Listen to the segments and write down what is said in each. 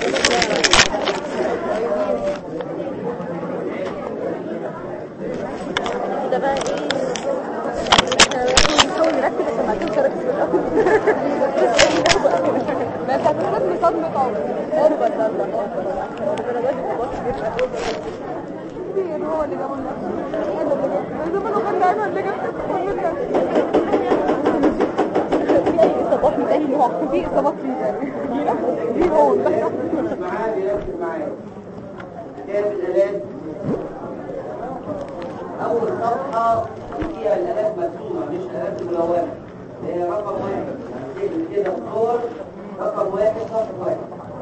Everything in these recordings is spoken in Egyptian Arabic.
ده بقى ايه احنا بنحاول نركز عشان بعد كده نركز في الاول ما انت هتستني صدمة عمر اوفر لا لا اوفر ربنا بس خلاص كبير هو اللي جاب لنا انا اللي جبت زمان كان انا اللي جبت في اي اصابات من اي نوع في اصابات في في هون ركز معايا ركز معايا كتاب الآلات أول صفحة فيها الآلات مرسومة مش آلات ملونة اللي هي رقم واحد هتكتب كده الصور رقم واحد صف واحد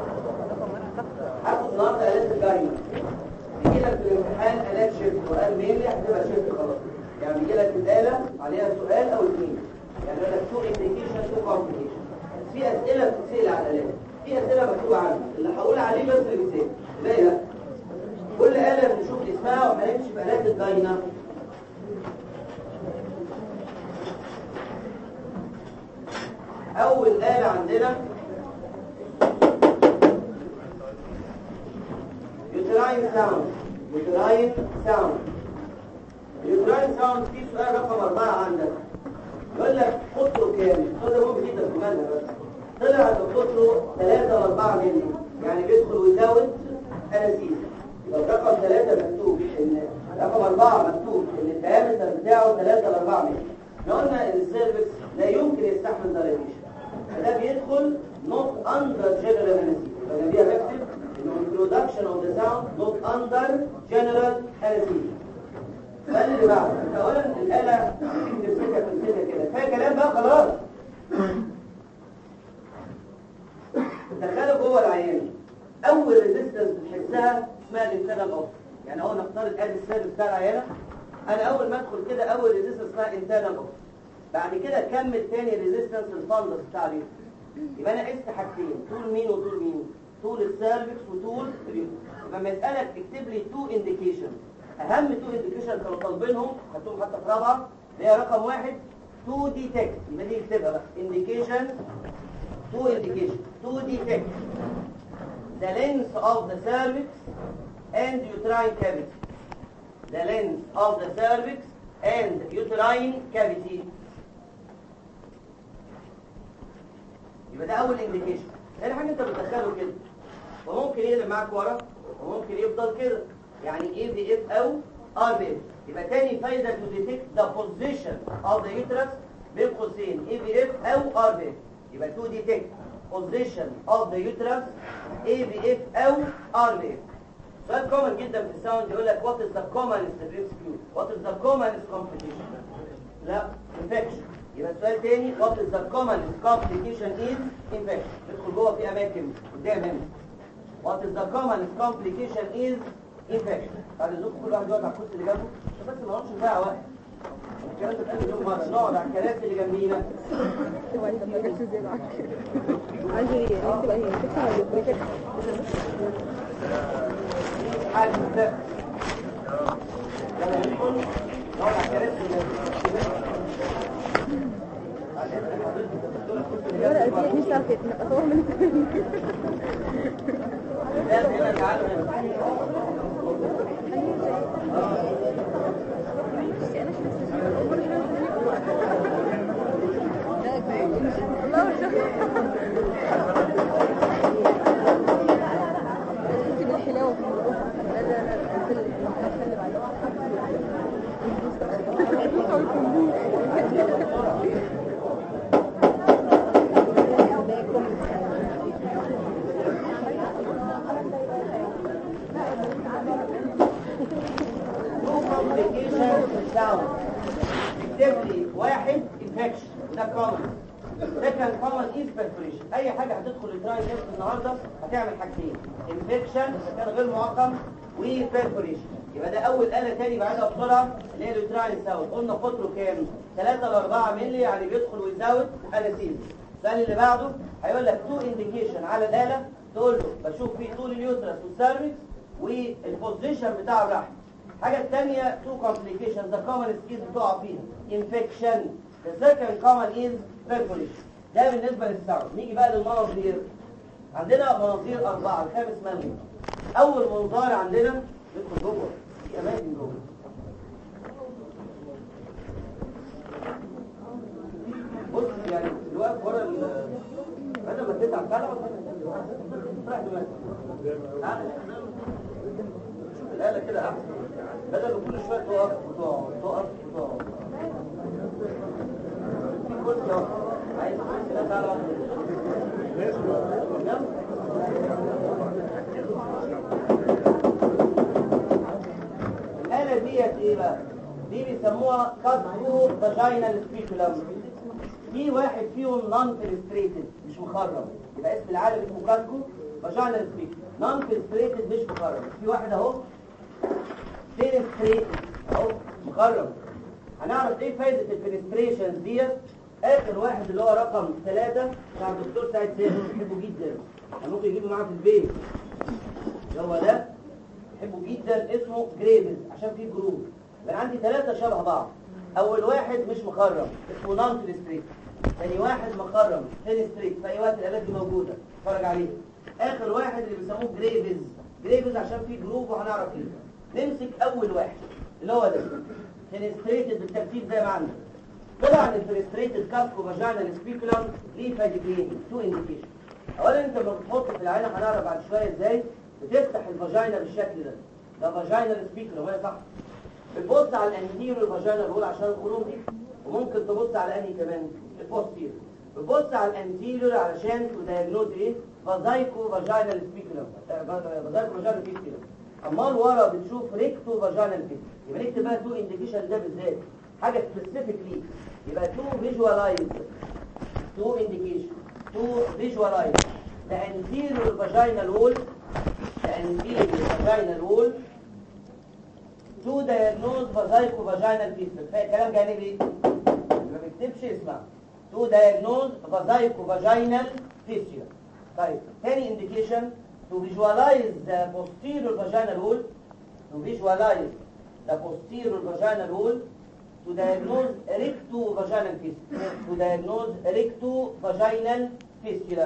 هاخد النهارده آلات الجايمة بيجي لك في الامتحان آلات شيفت وقال ميلي هتبقى شيفت خلاص يعني بيجي لك الآلة عليها سؤال أو اثنين يعني يقول لك تو انديكيشن تو كومبليكيشن في أسئلة بتتسأل على الآلات في أسئلة مكتوبة عنها اللي هقول عليه بس اللي بيتسأل ازاي لا كل آلة بنشوف اسمها وهنمشي بآلات الداينا أول آلة عندنا يوتراين ساوند يوتراين ساوند اليوتراين ساوند في سؤال رقم أربعة عندك يقول لك قطره كام؟ قطره ممكن جدا في مالها بس طلع قطره 3 و 4 مللي يعني بيدخل ويزود اناسيس لو رقم 3 مكتوب ان رقم 4 مكتوب ان الدايمتر بتاعه 3 ل 4 مللي احنا قلنا ان السيرفكس لا يمكن يستحمل دايليشن فده بيدخل not under general anesthesia فجنبيها بكتب انه introduction of the sound not under general anesthesia السؤال اللي بعده انت اولا الاله تمسكها تمسكها كده كفايه كلام بقى خلاص تدخله جوه العيان اول ريزيستنس بتحسها اسمها الانترنال اوف يعني اول نفترض ادي السيرف بتاع العيانه انا اول ما ادخل كده اول ريزيستنس اسمها انترنال اوف بعد كده كمل تاني ريزيستنس الفندس بتاع اليوم يبقى انا قست حاجتين طول مين وطول مين طول السيرفكس وطول اليوم لما يسالك اكتب لي تو انديكيشن اهم تو انديكيشن كانوا طالبينهم حطهم حتى في رابعه اللي هي رقم واحد تو ديتكت يبقى دي اكتبها بقى انديكيشن two indication to detect the length of the cervix and uterine cavity the length of the cervix and uterine cavity يبقى ده اول indication تاني حاجه انت بتدخله كده وممكن يقلب معاك ورا وممكن يفضل كده يعني اي في اف او ار بي اف يبقى تاني فايده to detect the position of the uterus بين قوسين اي في اف او ار بي اف يبقى to detect position of the uterus AVF أو RVF سؤال common جدا في الساوند يقول لك what is the commonest risk what is the commonest complication لا infection يبقى السؤال تاني what is the commonest complication is infection ندخل جوه في أماكن قدام هنا what is the commonest complication is infection بعد الزوج كل واحد يقعد على الكرسي اللي جنبه بس ما نقعدش نضيع وقت الكلام ده بتقول لهم مرة نقعد على الكراسي اللي جنبينا هو انت ما جاتش زي معاك عندي تبقى هي تدفع ولا بريكت حاجة ده لما ندخل نقعد على الكراسي اللي جنبينا الورقة دي مش عارفة اصور من لا هنا تعالوا هنا الحلاوة في الموضوع لا لا لا خلي two complications sound اكتب لي واحد infection ده common second common is perforation اي حاجة هتدخل الدراي تيست النهاردة هتعمل حاجتين infection اذا كان غير معقم و perforation يبقى ده اول آلة تاني بعدها بسرعة اللي هي اليوتراين ساوند قلنا قطره كام 3 ل 4 مللي يعني بيدخل ويزود انستيزيا السؤال اللي بعده هيقول لك تو انديكيشن على الآلة تقول له بشوف فيه طول اليوترس والسيرفكس والبوزيشن بتاع الرحم الحاجة الثانية two complications the common is بتقع فيها infection the second common is perforation ده بالنسبة للساوند نيجي بقى للمناظير عندنا مناظير أربعة الخامس ملغي أول منظار عندنا ندخل جوه في أماكن جوه بص يعني الوقت ورا ال بدل ما تتعب تعالى رايح دماغك تعالى. شوف الآلة كده أحسن بدل ما كل شوية تقف وتقعد تقف وتقعد في كرسي أهو عايز كرسي ده تعالى واحد نعم الآلة ديت ايه بقى؟ دي بيسموها كاسكو فاجينال سبيكولم في واحد فيهم نون فيلستريتد مش مخرم يبقى اسم العالم اسمه كاسكو فاجينال سبيكولم نون فيلستريتد مش مخرم في واحد اهو فيلستريتد اهو مخرم هنعرف ايه فايدة الفيلستريشن ديت اخر واحد اللي هو رقم ثلاثة بتاع الدكتور سعيد سيد بحبه جدا ممكن يجيبه معاه في البيت اللي هو ده بحبه جدا اسمه جريبز عشان فيه جروب يبقى عندي ثلاثة شبه بعض أول واحد مش مخرم اسمه نون فيلستريت ثاني واحد مخرم فيلستريت في أي وقت الآلات دي موجودة اتفرج عليه آخر واحد اللي بيسموه جريبز جريبز عشان فيه جروب وهنعرف ايه نمسك أول واحد اللي هو ده فيلستريتد بالترتيب زي ما عندك طبعا الفيلستريتد كاسكو فاجينال سبيكولم ليه فايدتين تو انديكيشن اولا انت لما بتحط في العينه هنعرف بعد شويه ازاي بتفتح الفاجينا بالشكل ده ده فاجينال سبيكولم وهي صح بتبص على الانتيريور فاجينال وول عشان الخروج دي وممكن تبص على انهي كمان البوستيريور بتبص على الانتيريور علشان تدايجنوز ايه فازايكو فاجينال سبيكولم فازايكو فاجينال سبيكولم امال ورا بتشوف ريكتو فاجينال سبيكولم يبقى نكتب بقى تو انديكيشن ده بالذات حاجه سبيسيفيك ليه يبقى تو فيجوالايز تو انديكيشن تو فيجوالايز the anterior vaginal wall the anterior vaginal wall to diagnose vaginal fistula فالكلام جانبي ايه؟ ما بيكتبش اسمع to diagnose vaginal fistula طيب تاني indication to visualize the posterior vaginal wall to visualize the posterior vaginal wall to diagnose recto-vaginal fistula to diagnose recto-vaginal fistula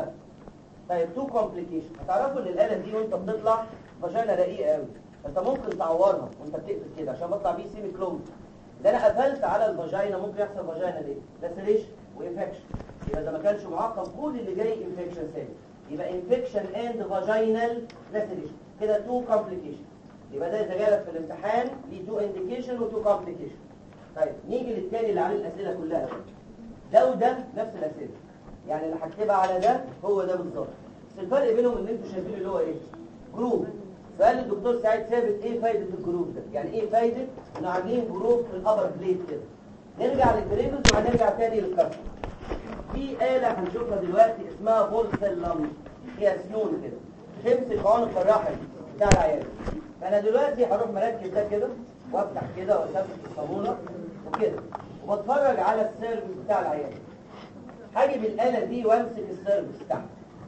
طيب تو كومبليكيشن هتعرفوا ان الاله دي وانت بتطلع فاجينا رقيقه قوي انت ممكن تعورها وانت بتقفل كده عشان بطلع بيه سيمي كلوم ده انا قفلت على الفاجينا ممكن يحصل فاجينا ليه لاسريشن وانفكشن يبقى ده ما كانش معقم كل اللي جاي انفكشن ثاني يبقى انفكشن اند فاجينال لاسريشن كده تو كومبليكيشن يبقى ده اذا جالك في الامتحان ليه تو انديكيشن وتو كومبليكيشن طيب نيجي للتاني اللي عليه الاسئله كلها ده وده نفس الاسئله يعني اللي هكتبها على ده هو ده بالظبط بس الفرق بينهم ان انتوا شايفين اللي هو ايه جروب سؤال الدكتور سعيد ثابت ايه فايده الجروب ده يعني ايه فايده انه عاملين جروب في الابر بليت كده نرجع للجريبس وهنرجع تاني للكسر في آلة هنشوفها دلوقتي اسمها بولسلم فيها سنون كده تمسك عنق الرحم بتاع العيال فانا دلوقتي هروح مركز ده كده وافتح كده واثبت الصابونه وكده وبتفرج على السيرفس بتاع العيال هاجي بالآلة دي وامسك السيرفس تحت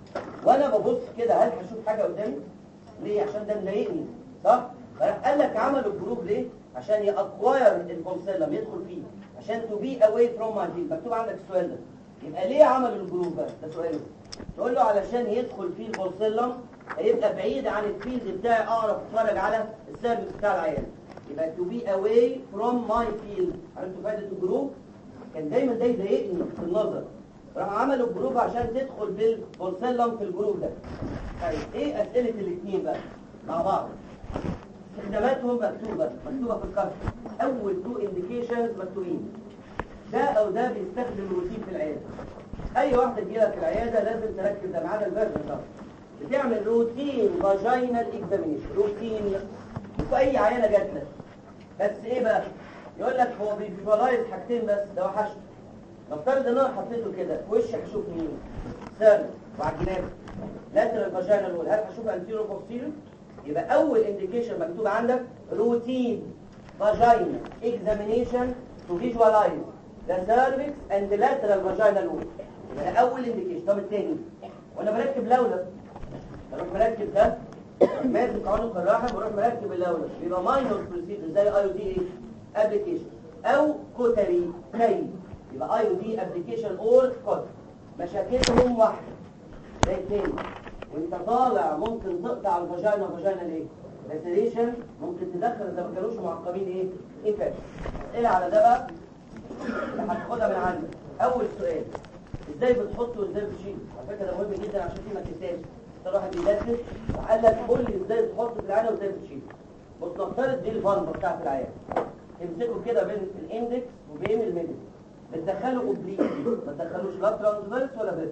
وانا ببص كده هل هشوف حاجة قدامي ليه عشان ده مضايقني صح فراح قال لك عملوا الجروب ليه عشان يأكواير البولسيلم يدخل فيه عشان تو بي اواي فروم ماي فيلد مكتوب عندك السؤال ده يبقى ليه عملوا الجروب بقى ده سؤاله تقول له علشان يدخل فيه البولسيلم هيبقى بعيد عن الفيلد بتاعي اعرف اتفرج على السيرفس بتاع العيان يبقى تو بي اواي فروم ماي فيلد عرفتوا فايده الجروب كان دايما ده يضايقني في النظر راح عملوا جروب عشان تدخل بالبورسلم في الجروب ده طيب ايه اسئله الاثنين بقى مع بعض استخداماتهم مكتوبه مكتوبه في الكارت اول تو انديكيشنز مكتوبين ده او ده بيستخدم روتين في العياده اي واحده تجيلك في العياده لازم تركز ده معانا الفيرجن ده بتعمل روتين فاجينال اكزامينيشن روتين في اي عيانه جات لك بس ايه بقى يقول لك هو بيفيجوالايز حاجتين بس ده وحشت نفترض ان انا حطيته كده في وشي هشوف مين سيرف وعلى الجناب لاترال فاجينال وول هل هشوف انتيرو بوستيرو يبقى اول انديكيشن مكتوب عندك روتين فاجينا اكزامينيشن تو فيجوالايز ذا سيرفكس اند لاترال فاجينال وول يبقى ده اول انديكيشن طب الثاني وانا بركب لولب بروح مركب ده ماسك عنق الرحم واروح مركب اللولب بيبقى ماينور بروسيجر زي اي او دي ايه ابلكيشن او كوتري كي يبقى اي او دي ابلكيشن اور كود مشاكلهم واحده زي التاني وانت طالع ممكن تقطع الفاجينا فاجينا ليه لاسيريشن ممكن تدخل اذا ما كانوش معقمين ايه انفكشن اسئله على ده بقى اللي هتاخدها من عندك اول سؤال ازاي بتحط وازاي بتشيل على فكره ده مهم جدا عشان دي ما تنساش انت واحد بيدرس وقال لك قول لي ازاي بتحط في العينه وازاي بتشيل بص نفترض دي الفالفه بتاعت العيان تمسكه كده بين الاندكس وبين الميدل بتدخله اوبليكلي ما تدخلوش لا ترانسفيرس ولا فيرتيكال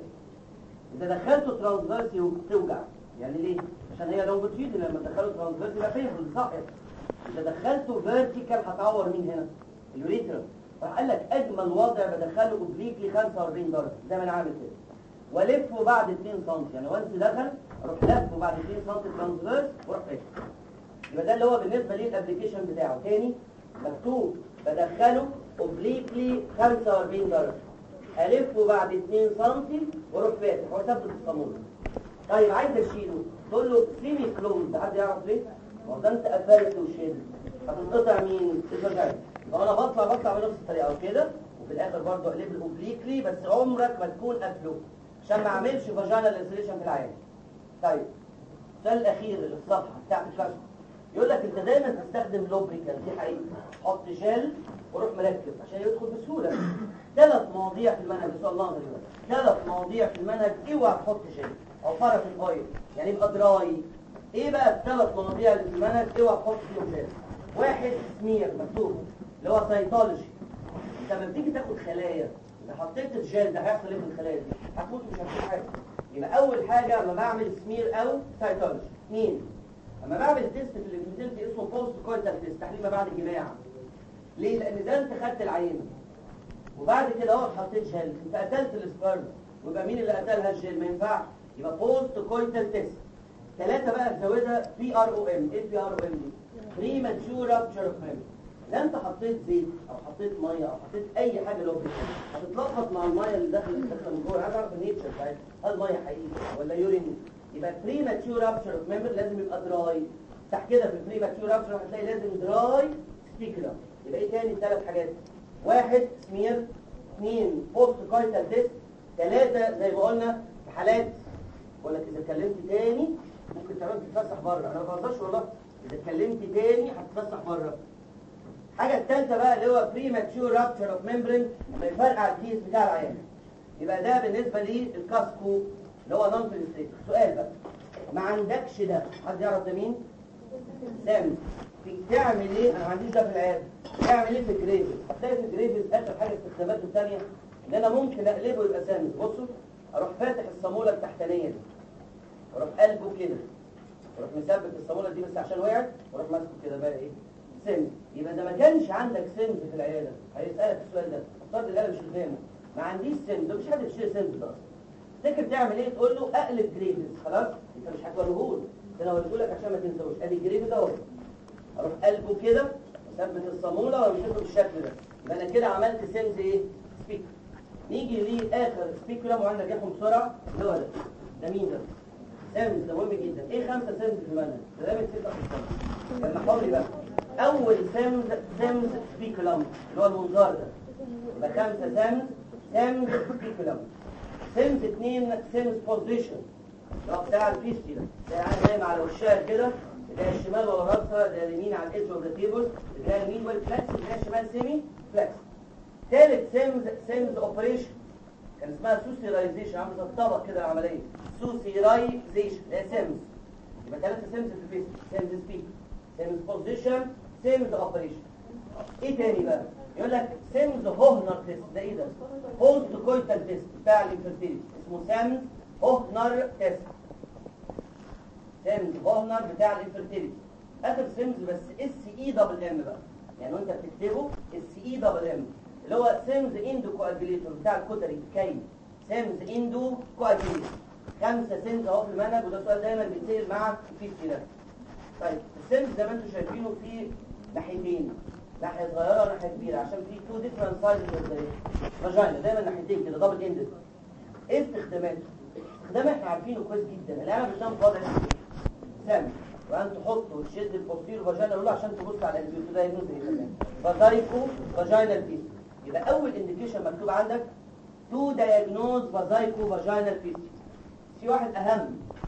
اذا دخلته ترانسفيرس توجع يعني ليه عشان هي لونجيتيود لما تدخله ترانسفيرس يبقى فين صح اذا دخلته فيرتيكال هتعور مين هنا اليوريترا راح قال لك اجمل وضع بدخله اوبليكلي 45 درجه زي ما انا عامل كده والفه بعد 2 سم يعني وانس دخل اروح لفه بعد 2 سم ترانسفيرس واروح فاتح يبقى ده اللي هو بالنسبه لي الابلكيشن بتاعه تاني مكتوب بدخله اوبليكلي 45 درجه الفه بعد 2 سم واروح فاتح واثبت الصامولة طيب عايز اشيله تقول له سيمي كلوز حد يعرف ليه؟ ما هو ده انت قفلت وشيل هتنقطع مين؟ الفاجينا طب انا بطلع بطلع بنفس الطريقه وكده وفي الاخر برضه اقلب له اوبليكلي بس عمرك ما تكون قافله عشان ما اعملش فاجينا لانسليشن في العيان طيب السؤال الاخير اللي في الصفحه بتاعت الكشف يقول لك انت دايما تستخدم لوبريكال دي حقيقه حط جل وروح مركب عشان يدخل بسهوله ثلاث مواضيع في المنهج ان شاء الله نظري ثلاث مواضيع في المنهج اوعى تحط جل او فرق الاويل يعني يبقى دراي ايه بقى الثلاث مواضيع اللي في المنهج اوعى تحط فيهم جل واحد سمير مكتوب اللي هو سيتولوجي انت لما بتيجي تاخد خلايا لو حطيت الجل ده هيحصل ايه في الخلايا دي هتموت مش هتشوف حاجه يبقى اول حاجه لما بعمل سمير او سيتولوجي اثنين اما بعمل تيست في الانفيزيلتي اسمه بوست كويتال تيست تحليل ما بعد الجماع ليه لان ده انت خدت العينه وبعد كده اهو حطيت جل انت قتلت السبرم ويبقى مين اللي قتلها الجل ما ينفعش يبقى بوست كويتال تيست ثلاثه بقى تزودها بي ار او ام ايه البي ار او ام دي بري ماتشور رابتشر اوف ميموري لا انت حطيت زيت او حطيت ميه او حطيت اي حاجه لو هتتلخبط مع الميه اللي داخل الداخل من جوه عايز اعرف النيتشر بتاعتها هل ميه حقيقيه ولا يورين يبقى بري ماتشور رابتشر اوف ميمبر لازم يبقى دراي تحت كده في البري ماتشور رابتشر هتلاقي لازم دراي سبيكلر يبقى ايه تاني ثلاث حاجات واحد سمير اثنين بوست كويتال تيست ثلاثه زي ما قلنا في حالات بقول لك اذا اتكلمت تاني ممكن كمان تتفسح بره انا ما بهزرش والله اذا اتكلمت تاني هتتفسح بره الحاجه الثالثه بقى اللي هو بري ماتشور رابتشر اوف ميمبرين لما يفرقع الكيس بتاع العيان يبقى ده بالنسبه للكاسكو اللي هو نون فيلستيك سؤال بقى ما عندكش ده حد يعرف ده مين سامي تعمل ايه انا ما عنديش ده في العياده تعمل ايه في الجريفز هتلاقي في الجريفز اخر حاجه استخداماته الثانيه ان انا ممكن اقلبه يبقى سامي بصوا اروح فاتح الصاموله التحتانيه دي واروح قلبه كده واروح مثبت الصاموله دي بس عشان وقعت واروح ماسكه كده بقى ايه سمز يبقى ده ما كانش عندك سمز في العياده هيسالك السؤال ده افترض العياده مش قدامه ما عنديش سمز مفيش حد بيشيل سمز ده اصلا تفتكر تعمل ايه تقول له اقلب جريفز خلاص انت مش هتوريه له انا وريته لك عشان ما تنساوش ادي جريفز اهو اروح قلبه كده اثبت الصاموله وامشي بالشكل ده يبقى انا كده عملت سمز ايه سبيكر نيجي لاخر سبيكولم وعندنا نجيبهم بسرعه اللي هو ده ده مين ده سمز ده مهم جدا ايه خمسه سمز في المنهج ده دايما سته في السنه لما حاولي بقى اول سمز سمز سبيكولم اللي هو المنظار ده يبقى خمسه سمز سمز سبيكولم سمز اثنين سمز بوزيشن اللي هو بتاع الفيستي ده ده يعني نايم على وشها كده ده الشمال ولا راسها ده اليمين على الايدج اوف ذا تيبل ده اليمين والفلكس ده الشمال سيمي فلكس ثالث سيمز سيمز اوبريشن كان اسمها سوسيرايزيشن عامل زي الطبق كده العمليه سوسيرايزيشن ده سيمز يبقى ثلاثه سيمز في الفيس سيمز سبيك سيمز بوزيشن سيمز اوبريشن ايه تاني بقى يقول لك سيمز هوهنر تيست ده ايه ده بوست كويتال تيست بتاع الانفيرتيليتي اسمه سيمز هوهنر تيست سيمز هوهنر بتاع الانفيرتيليتي اخر سيمز بس اس اي دبل ام بقى يعني وانت بتكتبه اس اي دبل ام اللي هو سيمز اندو كواجوليتور بتاع الكتري كاي سيمز اندو كواجوليتور خمسه سيمز اهو في المنهج وده سؤال دايما بيتسال مع الفيفتي ده طيب السيمز زي ما انتم شايفينه في ناحيتين ناحيه صغيره وناحيه كبيره عشان في تو ديفرنت سايزز فاجينا دايما ناحيتين كده دبل اندد ايه استخداماته استخدام احنا عارفينه كويس جدا العلم بتنام فاضي سامي وان تحطه تشد البوستير فاجينا له عشان تبص على البيوت ده ينوز ايه كمان فازايكو فاجينال بيس يبقى اول انديكيشن مكتوب عندك تو دايجنوز فازايكو فاجينال بيس في واحد اهم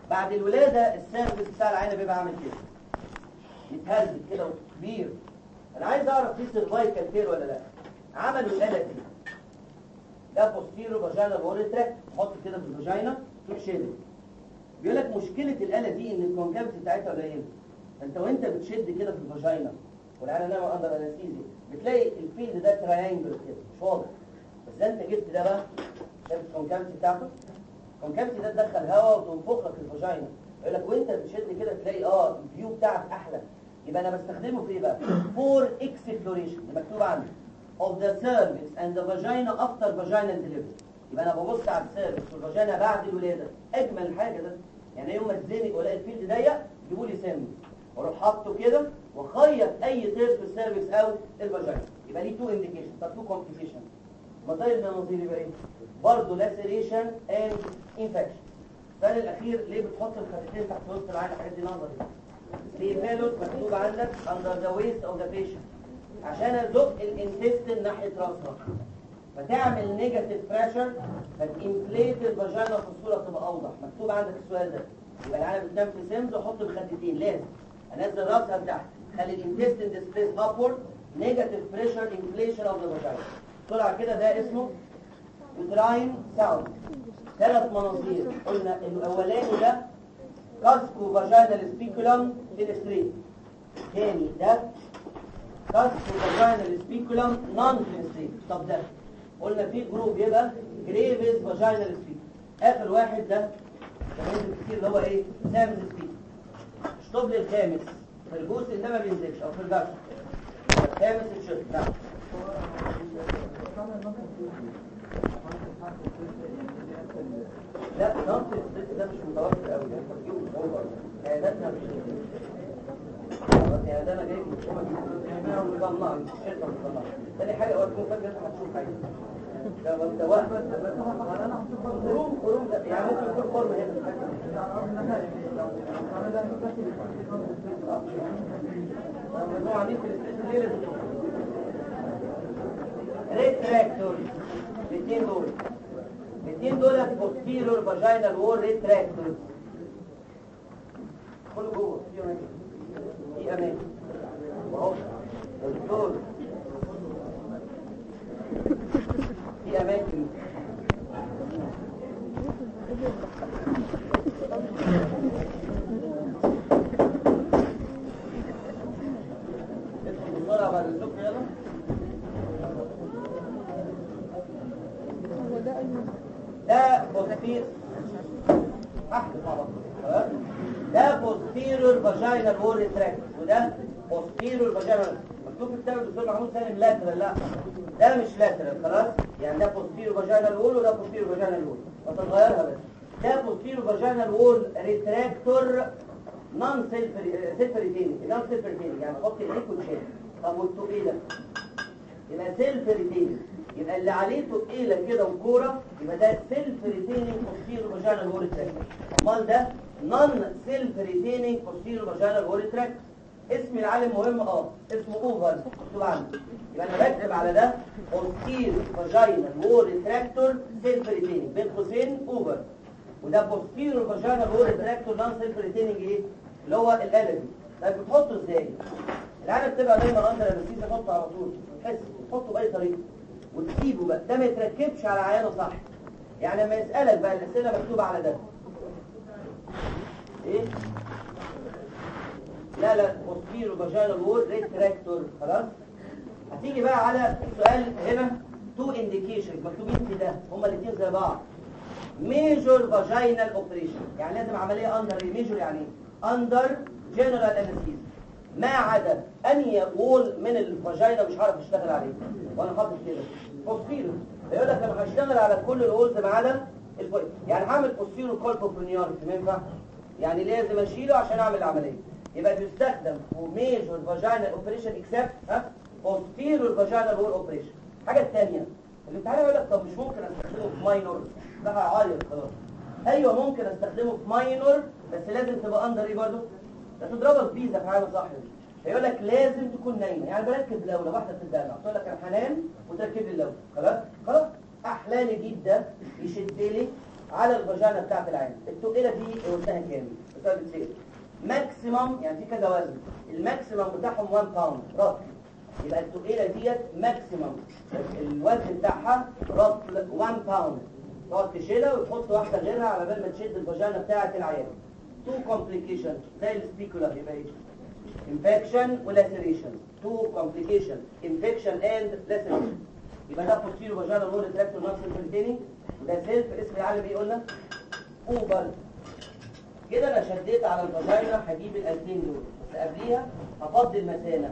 بعد الولاده السيرفس بتاع العينه بيبقى عامل كده متهزت كده وكبير انا عايز اعرف في سيرفايكال تير ولا لا عملوا الاله دي ده بوستيرو فاجينال وول تراك حط كده في الفاجينا تروح شيله بيقول لك مشكله الاله دي ان الكونكافيتي بتاعتها قليله انت وانت بتشد كده في الفاجينا والعينه نايمه اندر انستيزيا بتلاقي الفيلد ده تراينجل كده مش واضح بس ده انت جبت ده بقى شايف الكونكافيتي بتاعته الكونكافيتي ده تدخل هواء وتنفخ لك الفاجينا يقول لك وانت بتشد كده تلاقي اه الفيو بتاعك احلى يبقى انا بستخدمه في ايه بقى فور اكسفلوريشن مكتوب عندي of the cervix and the vagina after vaginal delivery يبقى انا ببص على السيرفكس والفاجينا بعد الولاده اجمل حاجه ده يعني يوم ما اتزنق والاقي الفيلد ضيق يجيبوا لي سم واروح حاطه كده واخيط اي تير في السيرفكس او الفاجينا يبقى ليه تو انديكيشن طب تو كومبليكيشن مظاهر المناظير يبقى ايه برضه لاسيريشن اند انفكشن السؤال الاخير ليه بتحط الخريطتين تحت وسط العين الحاجات دي نظري ليه فالوس مكتوب عندك under the waist of the patient عشان ازق الانتستين ناحيه راسها فتعمل نيجاتيف بريشر فتنفليت الفاجينا في الصوره تبقى اوضح مكتوب عندك السؤال ده يبقى العينه بتنام في سيمز واحط الخدتين لازم انزل راسها لتحت خلي الانتستين ديسبيس ابورد نيجاتيف بريشر انفليشن اوف ذا فاجينا طلع كده ده اسمه يوتراين ساوند ثلاث مناظير قلنا الاولاني ده كاسكو فاجينال سبيكولم فينستريت تاني ده كاسكو فاجينال سبيكولم نون فينستريت طب ده قلنا في جروب يبقى جريفز فاجينال سبيك اخر واحد ده كمان كتير اللي هو ايه سامز سبيك اشطب لي الخامس في الجزء ده ما بينزلش او في الجرس الخامس الشرط نعم لا نقص الست ده مش متوفر قوي يعني تجيبه اوفر عياداتنا مش يعني ده انا جاي من الحكومه دي مصنع الشركه مصنعه تاني حاجه اوقات تكون فاكر انت هتشوف حاجه ده ده وهم خروم خروم ده يعني ممكن يكون فورم هنا عاملين في الليله دي ريتراكتور الاثنين دول الاثنين دول posterior vaginal wall retractors كله جوه في اماكن في اماكن واهو دكتور في اماكن ادخل بسرعه بعد الصبح يلا ده بوستير احد مع بعض خلاص ده بوستيرور فاجينال وول ريتراكت وده بوستيرور فاجينال مكتوب في كتاب الدكتور محمود سالم لاترال لا ده مش لاترال خلاص يعني ده بوستيرور فاجينال وول وده بوستيرور فاجينال وول فتغيرها بس ده بوستيرور فاجينال وول ريتراكتور نون سيلف سيلف ريتيننج نون سيلف ريتيننج يعني حط ايديك وتشيل طب والتقيله يبقى سيلف ريتيننج يبقى اللي عليه تقيله كده وكوره يبقى ده سيلف ريتيننج بوستيرو فاجينال وول تراك امال ده نون سيلف ريتيننج بوستيرو فاجينال وول تراك اسم العالم مهم اه اسمه اوفر مكتوب عندي يبقى انا بكتب على ده بوستيرو فاجينال وول تراكتور سيلف ريتيننج بين قوسين اوفر وده بوستيرو فاجينال وول تراكتور نون سيلف ريتيننج ايه اللي هو الاله دي طيب بتحطه ازاي العالم بتبقى دايما اندر انستيزيا تحطه على طول تحس تحطه باي طريقه وتسيبه بقى ده ما يتركبش على عيانه صح يعني لما يسألك بقى الأسئلة مكتوبة على ده ايه لا لا posterior vaginal wall retractor خلاص هتيجي بقى على السؤال هنا تو indications مكتوبين في ده هما الاثنين زي بعض major vaginal operation يعني لازم عملية under major يعني ايه under general anesthesia ما عدا انهي وول من الفاجينا مش هعرف اشتغل عليه وانا حاطط كده بوستيرو يقول لك انا هشتغل على كل الوولز ما عدا الفوق يعني هعمل بوستيرو كولبوبرينيارتي ما ينفع يعني لازم اشيله عشان اعمل العمليه يبقى بيستخدم في ميجور فاجينا اوبريشن اكسبت ها بوستيرو فاجينا وول اوبريشن الحاجه الثانيه الامتحان يقول لك طب مش ممكن استخدمه في ماينور ده هيعيط خلاص ايوه ممكن استخدمه في ماينور بس لازم تبقى اندر ايه برضه ده تضربها في فيزا في حاجه صح هيقول لك لازم تكون نايمه يعني بركب لوله واحده بتدلع تقول لك انا هنام وتركب لي اللوله خلاص خلاص احلامي جدا يشد لي على الفاجينا بتاعت العين التقيله دي قلتها كام بسبب السيل ماكسيمم يعني في كذا وزن الماكسيمم بتاعهم 1 باوند رطل يبقى التقيله ديت ماكسيمم الوزن بتاعها رطل 1 باوند تقعد تشيلها وتحط واحده غيرها على بال ما تشد الفاجينا بتاعت العيان تو كومبليكيشن زي السبيكولا يبقى ايه infection ولاسيريشن تو كومبليكيشن infection and laceration يبقى ده posterior vaginal wall retractor muscle containing وده سيلف اسم العالم ايه قلنا اوبر كده انا شديت على الفاجينا هجيب الالتين دول بس قبليها هفضي المثانه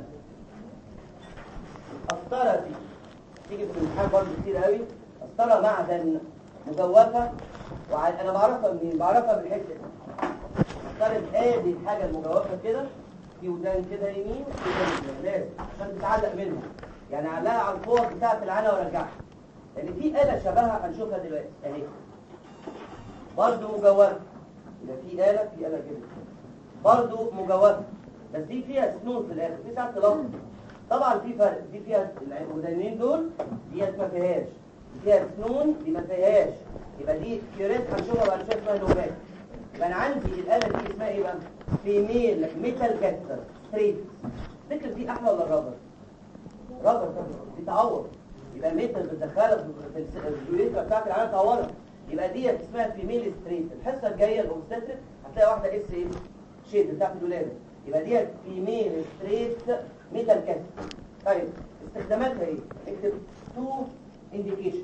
قسطره دي تيجي في الامتحان برضه كتير قوي قسطره معدن مجوفه وع- انا بعرفها منين بعرفها بالحته دي قسطره ادي الحاجه المجوفه كده في ودان كده يمين وفي ودان يمين لازم عشان تتعلق منها يعني علقها على الفوط بتاعت العنا وارجعها لان في آلة شبهها هنشوفها دلوقتي اهي برضه مجوفة يبقى في آلة في آلة كده برضه مجوفة بس دي فيها سنون في الآخر في ساعات تلخبط طبعا في فرق دي فيها الودانين دول ديت ما فيهاش دي فيها سنون دي ما فيهاش يبقى دي كيوريت هنشوفها بعد شويه اسمها نوبات يبقى انا عندي الآلة دي اسمها ايه بقى؟ فيميل ميتال كاتر ستريت تفتكر دي احلى ولا الرابر؟ رابر طبعا دي تعور يبقى الميتال بتدخلها في الس- اليوريثرا بتاعت العيان تعورها يبقى دي اسمها فيميل ستريت الحصه الجايه الاوبستريك هتلاقي واحده اس ايه شيد بتاعت الولاده يبقى دي فيميل ستريت ميتال كاتر طيب استخداماتها ايه اكتب تو انديكيشن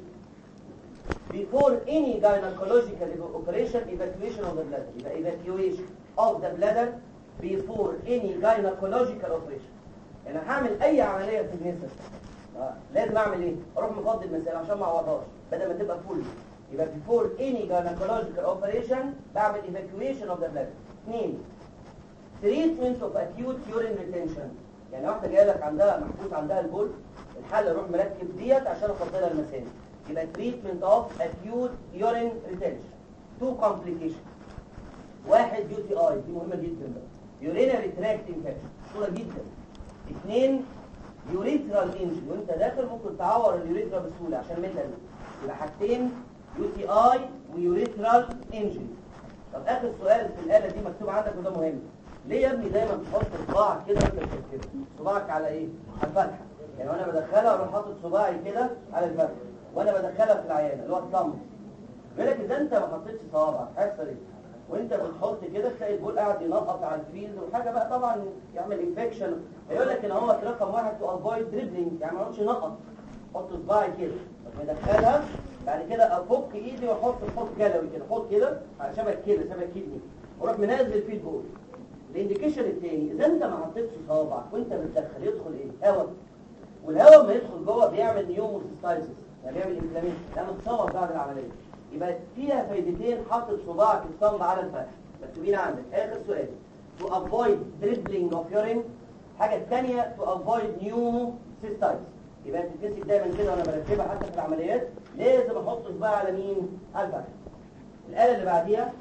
before any gynecological operation evacuation of the bladder يبقى evacuation of the bladder before any gynecological operation يعني هعمل اي عمليه في النساء آه، لازم اعمل ايه اروح مفضي المسائل عشان ما اعوضهاش بدل ما تبقى فول يبقى before any gynecological operation بعمل evacuation of the bladder اثنين treatment of acute urine retention يعني واحده جايه لك عندها محبوس عندها البول الحل اروح مركب ديت عشان افضلها المثانه يبقى treatment of acute urine retention two complications واحد يو تي اي دي مهمه جدا بقى urinary tract infection صوره جدا اثنين يوريثرال انجري وانت داخل ممكن تعور اليوريثرا بسهوله عشان ميتال يبقى حاجتين يو تي اي ويوريثرال انجري طب اخر سؤال في الاله دي مكتوب عندك وده مهم ليه يا ابني دايما تحط صباعك كده وانت بتكتب صباعك على ايه على الفتحه يعني وانا بدخلها اروح حاطط صباعي كده على الفتحه وانا بدخلها في العيانه اللي هو الصمت بالك اذا انت ما حطيتش صوابعك هيحصل ايه وانت بتحط كده تلاقي البول قاعد ينقط على الفيلد وحاجه بقى طبعا يعمل انفكشن هيقول لك ان هو رقم واحد تو افويد دريبلينج يعني ما اقعدش ينقط حط صباعي كده بدخلها بعد كده افك ايدي واحط حط جلوي كده حط كده على شبه كده شبه كدني واروح منزل فيه البول الانديكيشن الثاني اذا انت ما حطيتش صوابعك وانت بتدخل يدخل ايه هواء والهواء لما يدخل جوه بيعمل نيوموسيستايسيس يعني بيعمل انفلاميشن يعني بتصور بعد العمليه يبقى فيها فايدتين حاطط صباعك الصمد على الفتح مكتوبين عندك اخر سؤال to avoid dribbling of urine الحاجه الثانيه to avoid pneumocystis يبقى تتمسك دايما كده وانا برتبها حتى في العمليات لازم احط صباعي على مين على الفتح الاله اللي بعديها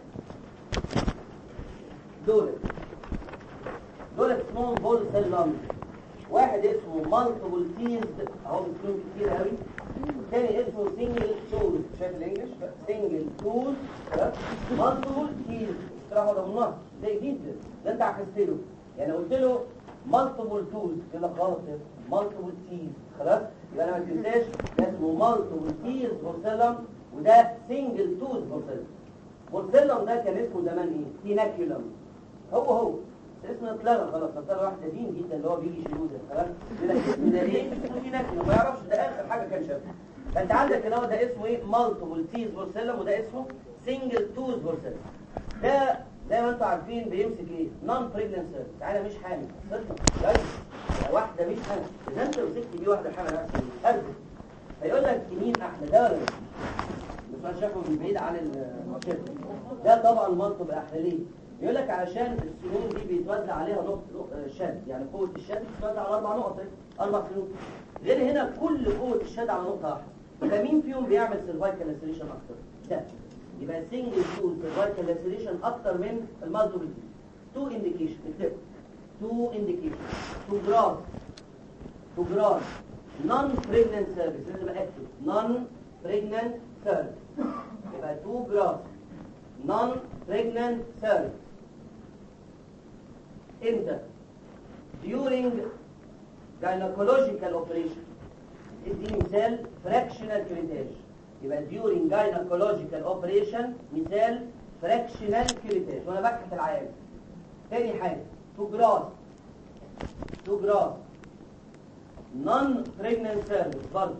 دولت دولت اسمهم بول سيل لانج واحد اسمه مالتيبل تيلز اهو بيكونوا كتير قوي والتاني اسمه سنجل تولز شايف الانجليش سنجل تولز مالتيبل تيلز اشتراحه ضمنها زي جدا ده انت عكست له يعني قلت له مالتيبل تولز كده غلط مالتيبل تيلز خلاص يبقى انا ما تنساش ده اسمه مالتيبل تيلز بورسلم وده سنجل تولز بورسلم بورسلم ده كان اسمه زمان ايه تيناكيولم هو هو اسم اتلغى خلاص اختار واحد قديم جدا اللي هو بيجي يشيلوه ده خلاص يقول لك اسم ده ايه اسمه تيناكيولم ما يعرفش ده اخر حاجه كان شافها فانت عندك هنا ده اسمه ايه مالتيبل تيز بورسلم وده اسمه سنجل توز بورسلم ده زي ما انتم عارفين بيمسك ايه نون بريجننت سيرفيس انا مش حامل صدق لا واحده مش حامل اذا انت مسكت دي واحده حامل هتحصل ايه ارجع هيقول لك مين احلى ده ولا ده بس انا شايفه من بعيد عن الشركه ده طبعا منطق احلى ليه يقول لك علشان السنون دي بيتوزع عليها نقط نقط- شد يعني قوه الشد بتتوزع على اربع نقط اهي، اربع سنون غير هنا كل قوه الشد على نقطه واحده يبقى مين فيهم بيعمل سيرفايكال لاسيليشن اكتر ده يبقى سنجل تول سيرفايكال لاسيليشن اكتر من المالتيبل تو انديكيشن اكتب تو انديكيشن تو جراس تو جراس نون بريجننت سيرفيس لازم اكتب نون بريجننت سيرفيس يبقى تو جراس نون بريجننت سيرفيس امتى during gynecological operation ادي مثال fractional curettage يبقى during gynecological operation مثال fractional curettage وانا ببحث العيان تاني حاجه تو جراس تو جراس non pregnant service برضه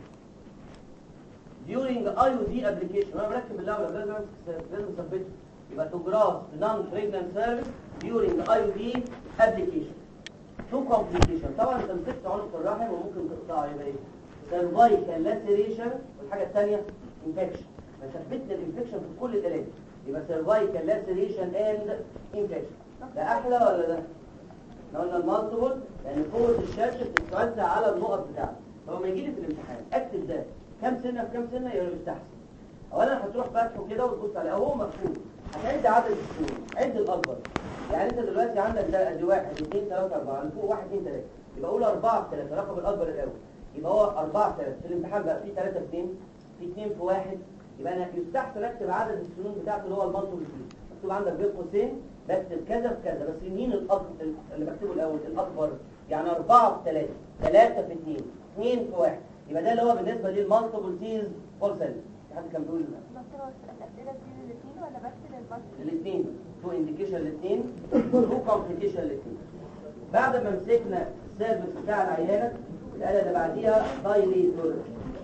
during IUD application وانا بركب اللعبه لازم لازم اثبته يبقى تو جراس non pregnant service during IUD application تو complication طبعا انت مسكت عنق الرحم وممكن تقطعه يبقى ايه cervical laceration والحاجه الثانيه infection فثبتنا الانفكشن في كل الالات يبقى cervical laceration and infection ده احلى ولا ده احنا قلنا المالتيبل لان قوه الشاشه بتتوزع على النقط بتاعته فلما يجي لي في الامتحان اكتب ده كام سنه في كام سنه يبقى يستحسن اولا هتروح فاتحه كده وتبص عليه اهو مكتوب هتعد عدد السنين عد الاكبر يعني انت دلوقتي عندك ده ادي واحد اثنين ثلاثه اربعه اللي فوق واحد اثنين ثلاثه يبقى قول اربعه في ثلاثه الرقم الاكبر الاول يبقى هو اربعه في ثلاثه في الامتحان بقى في ثلاثه في اثنين في اثنين في واحد يبقى انا يستحسن اكتب عدد السنين بتاعته اللي هو المالتيبل فيه مكتوب عندك بين قوسين بكتب كذا في كذا بس مين الأكبر اللي بكتبه الأول الأكبر يعني أربعة في ثلاثة ثلاثة في اثنين اثنين في واحد يبقى ده اللي هو بالنسبة للمالتيبل تيز فول سيل في حد كان بيقول دكتور الأسئلة دي للاثنين ولا بس للبطل؟ الاثنين تو انديكيشن الاثنين تو كومبليكيشن الاثنين بعد ما مسكنا السيرفيس بتاع العيانة الآلة اللي بعديها دايليتور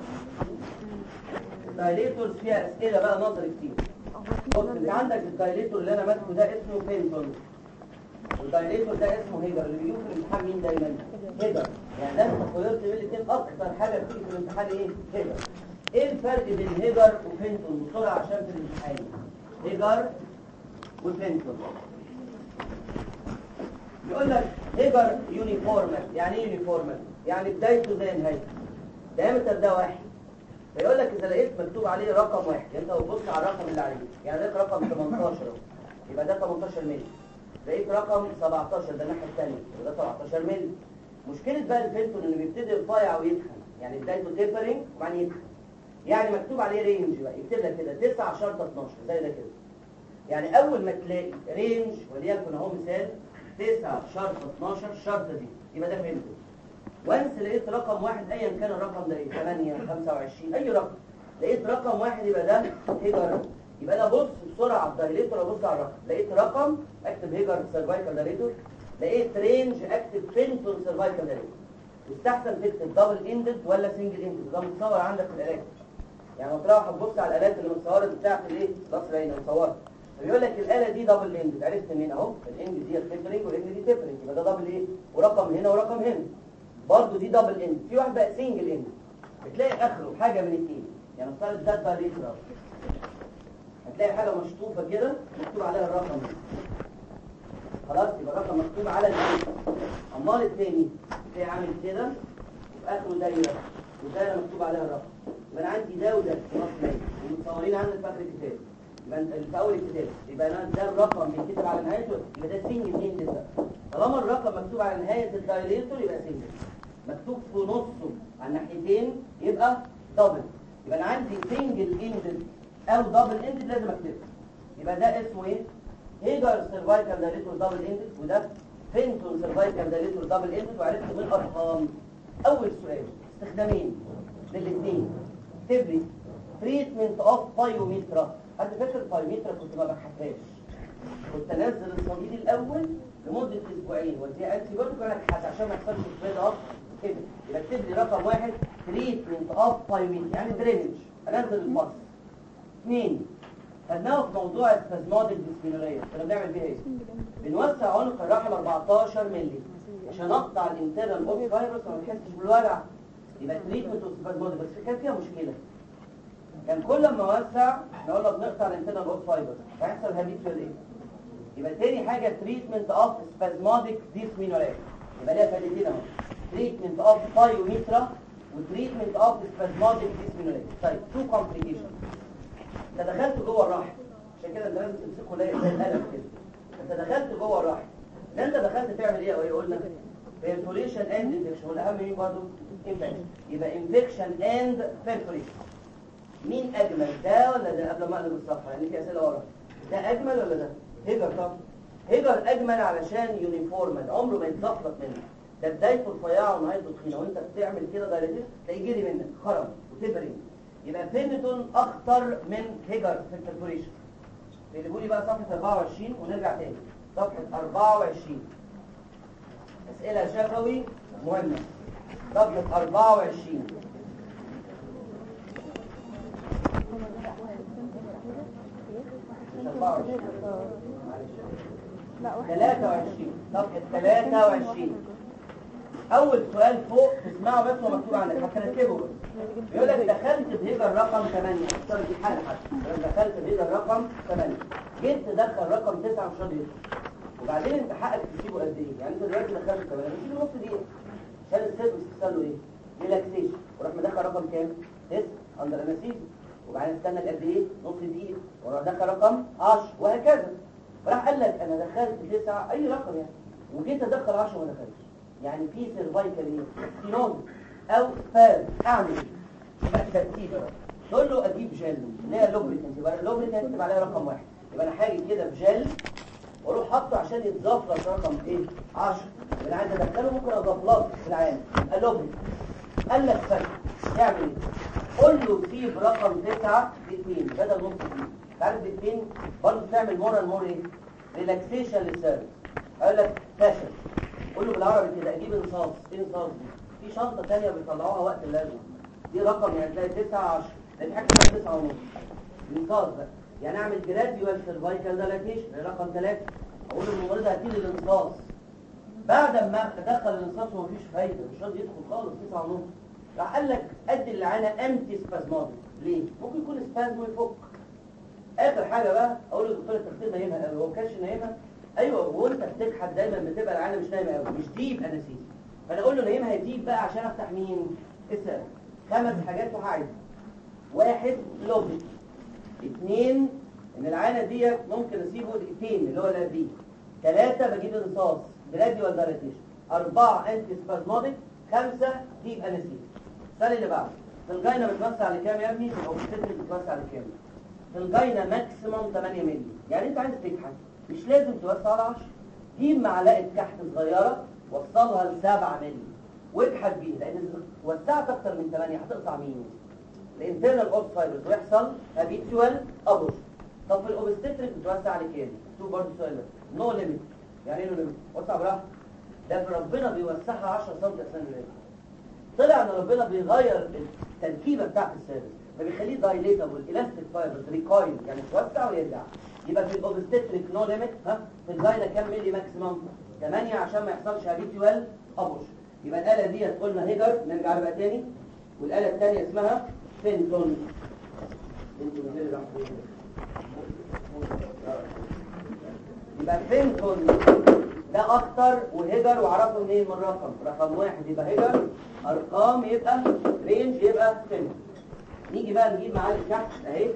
دايليتور فيها أسئلة بقى نظري كتير بص انت عندك الدايليتور اللي انا ماسكه ده اسمه بينتون والدايليتور ده اسمه هيجر اللي بيجيبه في الامتحان مين دايما هيجر يعني ده انت قدرت بين الاثنين اكتر حاجه بتيجي في الامتحان ايه هيجر ايه الفرق بين هيجر وبينتون بسرعه عشان في الامتحان هيجر وبينتون يقول لك هيجر يونيفورمال يعني ايه يونيفورمال يعني بدايته زي نهايته دايمتر ده واحد فيقول لك اذا لقيت مكتوب عليه رقم واحد انت بتبص على الرقم اللي عليه يعني ده رقم 18 اهو يبقى ده 18 مللي لقيت رقم 17 ده الناحيه الثانيه يبقى ده 17 مللي مشكله بقى الفلتون انه بيبتدي رفيع ويتخن يعني بدايته تيبرنج وبعدين يتخن يعني مكتوب عليه رينج بقى يكتب لك كده 9 شرطه 12 زي ده كده يعني اول ما تلاقي رينج وليكن اهو مثال 9 شرطه 12 الشرطه دي يبقى ده فلتون وانس لقيت رقم واحد ايا كان الرقم ده ايه 8 25 اي رقم لقيت رقم واحد يبقى ده هيجر يبقى انا بص بسرعه على الدايليتور ابص على الرقم لقيت رقم اكتب هيجر سيرفايكال دايليتور لقيت رينج اكتب فينتون سيرفايكال دايليتور يستحسن تكتب دبل اندد ولا سنجل اندد ده متصور عندك في الالات يعني لما تروح تبص على الالات اللي متصوره بتاعت الايه راس العين متصوره فبيقول لك الاله دي دبل اندد عرفت منين اهو الاند دي تيبرنج والاند دي تيبرنج يبقى ده دبل ايه ورقم هنا ورقم هنا برضه دي دبل اند في واحد بقى سنجل اند بتلاقي اخره حاجه من الاثنين يعني افترض ده دايليتر هتلاقي حاجه مشطوفه كده مكتوب عليها الرقم ده خلاص يبقى الرقم مكتوب على الاثنين امال الثاني تلاقي عامل كده وفي اخره دايره والدايره مكتوب عليها الرقم يبقى انا عندي ده وده في نص مية ومتصورين عندك في اخر الكتاب يبقى انت في اول الكتاب يبقى انا ده الرقم بيتكتب على نهايته يبقى ده سنجل اند ده طالما الرقم مكتوب على نهايه الدايليتور يبقى سنجل مكتوب في نصه على الناحيتين يبقى دبل يبقى انا عندي سنجل اند او دبل اند لازم اكتبه يبقى ده اسمه ايه هيجر سيرفايكال دايليتور دبل اند وده فينتون سيرفايكال دايليتور دبل اند وعرفت من الارقام اول سؤال استخدامين للاثنين اكتب لي تريتمنت اوف بايوميترا حد فاكر البايوميترا كنت ما بحثهاش كنت انزل الصديد الاول لمده اسبوعين ودي انتي بيوتيك وانا ابحث عشان ما يحصلش سبريد اوف كده يبقى اكتب لي رقم واحد تريتمنت اوف بايوميترا يعني درينج انزل الباص اثنين خدناها في موضوع السبازموديك ديسبينوريا كنا بنعمل بيها ايه؟ بنوسع عنق الرحم 14 مللي عشان اقطع الانترنال اوف فايروس وما تحسش بالوجع يبقى تريتمنت اوف سبازموديك بس كان فيها مشكله كان كل ما اوسع نقول له بنقطع الانترنال اوف فايروس هيحصل هابيتشوال ايه؟ يبقى تاني حاجه تريتمنت اوف سبازموديك ديسبينوريا يبقى ليها فائدتين اهو تريتمنت اوف بايوميترا وتريتمنت اوف سبازموديك ديسبينوريا طيب تو كومبليكيشن انت دخلت جوه الرحم عشان كده انت لازم تمسكه زي القلم كده انت دخلت جوه الرحم ده انت دخلت تعمل ايه ايه قلنا بيرفوريشن اند انفكشن والاهم مين برضه انفكشن يبقى انفكشن اند بيرفوريشن مين اجمل ده ولا ده قبل ما اقلب الصفحه لان في اسئله ورا ده اجمل ولا ده هيجر طبعا هيجر اجمل علشان يونيفورمال عمره ما يتزفلط منك ده بدايته رفيعه ونهايته تخينه وانت بتعمل كده دايرتين تلاقيه جري منك خرم وتبرد يبقى فينتون اخطر من هيجر في الكالكوليشن اللي لي بقى صفحه 24 ونرجع تاني صفحه 24 اسئله شفوي مهمه صفحه 24 مش 24 معلش لا واحد 23 صفحة 23 أول سؤال فوق تسمعه بس هو مكتوب عندك هترتبه بس بيقول لك دخلت بهيجر رقم 8 اختار دي حالة حتى دخلت بهيجر رقم 8 جيت تدخل رقم 9 مش راضي يدخل وبعدين انت حقك تسيبه قد ايه؟ يعني انت دلوقتي دخلت 8 بتسيبه نص دقيقة عشان السيرفس يحصل له ايه؟ ريلاكسيشن وراح مدخل رقم كام؟ 9 اندر انستيزيا وبعدين استنى قد ايه؟ نص دقيقة وراح دخل رقم 10 وهكذا راح قال لك انا دخلت تسعة اي رقم يعني وجيت ادخل 10 ما دخلش يعني في سيرفايكال ايه ستينوز او سباز اعمل ايه يبقى ترتيب بقى تقول له اجيب جل اللي هي لوبريكنت يبقى اللوبريكنت تبقى عليها رقم واحد يبقى انا هاجي كده بجل واروح حاطه عشان يتضاف لك رقم ايه 10 انا عايز ادخله ممكن اضاف لك في العام يبقى لوبريكنت قال لك فرق تعمل ايه قول له سيب رقم 9 باثنين بدل نص دقيقه تعرف باثنين برضه تعمل مور اند مور ايه ريلاكسيشن للسيرفس قال لك فاشل قول له بالعربي كده اجيب انصاص ايه انصاص دي في شنطه ثانيه بيطلعوها وقت اللازم دي رقم يعني تلاقي 9 10 لان حاجه اسمها 9 ونص انصاص بقى يعني اعمل جراديوال سيرفايكال دايلاتيشن رقم 3 اقول للممرضه هاتي لي الانصاص بعد ما ادخل الانصاص ومفيش فايده مش راضي يدخل خالص 9 ونص راح قال لك ادي اللعانه امتي سبازماتيك ليه ممكن يكون سبازم ويفك اخر حاجه بقى اقول للدكتور التخدير نايمها قوي هو كانش نايمها ايوه وانت بتكحت دايما بتبقى العينه مش نايمه قوي مش ديب انستيزيا فانا اقول له نايمها ديب بقى عشان افتح مين السبب خمس حاجات وهعيد واحد لوبي اثنين ان العينه ديت ممكن اسيبه دقيقتين اللي هو الادريب ثلاثه بجيب انصاص جراديوال دايلاتيشن اربعه انتي سبازماتيك خمسه ديب انستيزيا السؤال اللي بعده في الجاينه بتوسع على كام يا ابني؟ او بتتر بتوسع على كام؟ في الجاينه ماكسيموم 8 مللي يعني انت عايز تكحت مش لازم توسع على 10 جيب معلقه كحت صغيره وصلها ل 7 مللي واكحت بيها لان إذا وسعت اكتر من 8 هتقطع مين الانترنال اوبس فايبرز ويحصل هابيتوال ابوش طب في الاوبستريك بتوسع على كام شوف برضه السؤال ده نو ليميت يعني ايه نو ليميت وسع براحتك ده في ربنا بيوسعها 10 سم اساسا طلع ان ربنا بيغير التركيبه بتاعت السيرفس فبيخليه دايليتابل الاستيك فايبرز ريكويل يعني توسع ويرجع يبقى في الاوبستريك نو ليميت ها في الجاينا كام ملي ماكسيمم 8 عشان ما يحصلش هابيتوال ابوش يبقى الاله ديت قلنا هيجر نرجع لها تاني والاله الثانيه اسمها فينتون فينتون دي اللي راح فين؟ يبقى فينتون ده اكتر وهيجر وعرفه منين من الرقم رقم واحد يبقى هيجر ارقام يبقى رينج يبقى فينتون نيجي بقى نجيب معالق تحت اهي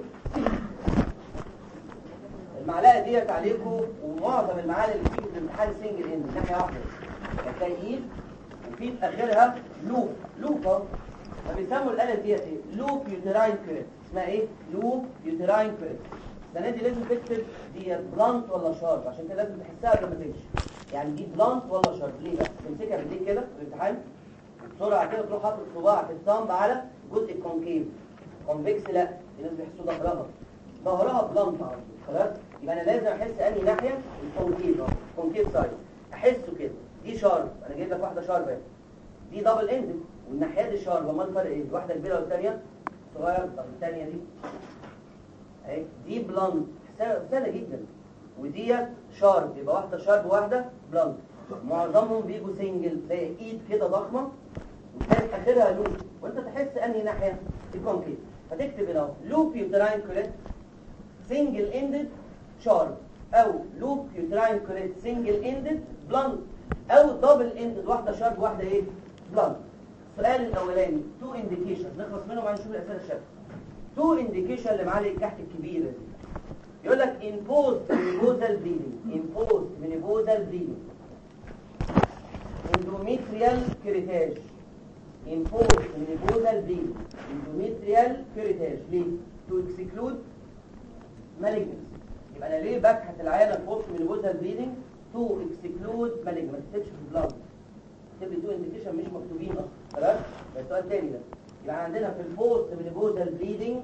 المعلقه ديت عليكم ومعظم المعالق اللي بتيجي في الامتحان سنجل اند ناحيه واحده هتلاقي ايد وفي في اخرها لوب لوب اهو فبيسموا الاله ديت ايه لوب يوتراين كريت اسمها ايه لوب يوتراين كريت السنه دي لازم تكتب دي بلانت ولا شارب عشان كده لازم تحسها قبل ما تمشي يعني دي بلانت ولا شارب ليه بقى تمسكها بايديك كده في الامتحان بسرعه كده تروح حاطط صباعك الثامب على جزء الكونكيف كونفكس لا في ناس بيحسوا ظهرها ظهرها بلانت على طول خلاص يبقى انا لازم احس انهي ناحيه الكونكيف اهو الكونكيف سايد احسه كده دي شارب انا جايب لك واحده شارب اهي دي دبل اند والناحيه دي شارب امال الفرق ايه واحده كبيره والثانيه صغيره طب الثانيه دي اهي دي بلانت سهله جدا وديت شارب يبقى واحده شارب وواحده بلانت معظمهم بيجوا سنجل تلاقي ايد كده ضخمه وتلاقي اخرها لوب وانت تحس انهي ناحيه الكونكيف فتكتب هنا اهو لوب يوتراين كوريت سنجل اندد شارب او لوب يوتراين كوريت سنجل اندد بلانت او دبل اندد واحده شارب واحده ايه بلانت السؤال الاولاني تو انديكيشنز نخلص منهم وبعدين نشوف الاسئله الشكل تو انديكيشن اللي معالي الكحت الكبيره دي يقول لك imposed mucosal bleeding imposed mucosal bleeding endometrial curettage imposed mucosal bleeding endometrial curettage ليه to exclude malignancy يبقى انا ليه ببحث العيان الفورس من البوزال بليدنج تو اكسكلود مالجنس ما تكتبش في البلاد تكتب لي تو انديكيشن مش مكتوبين اصلا خلاص ده السؤال تاني ده يبقى عندنا في الفورس من البوزال بليدنج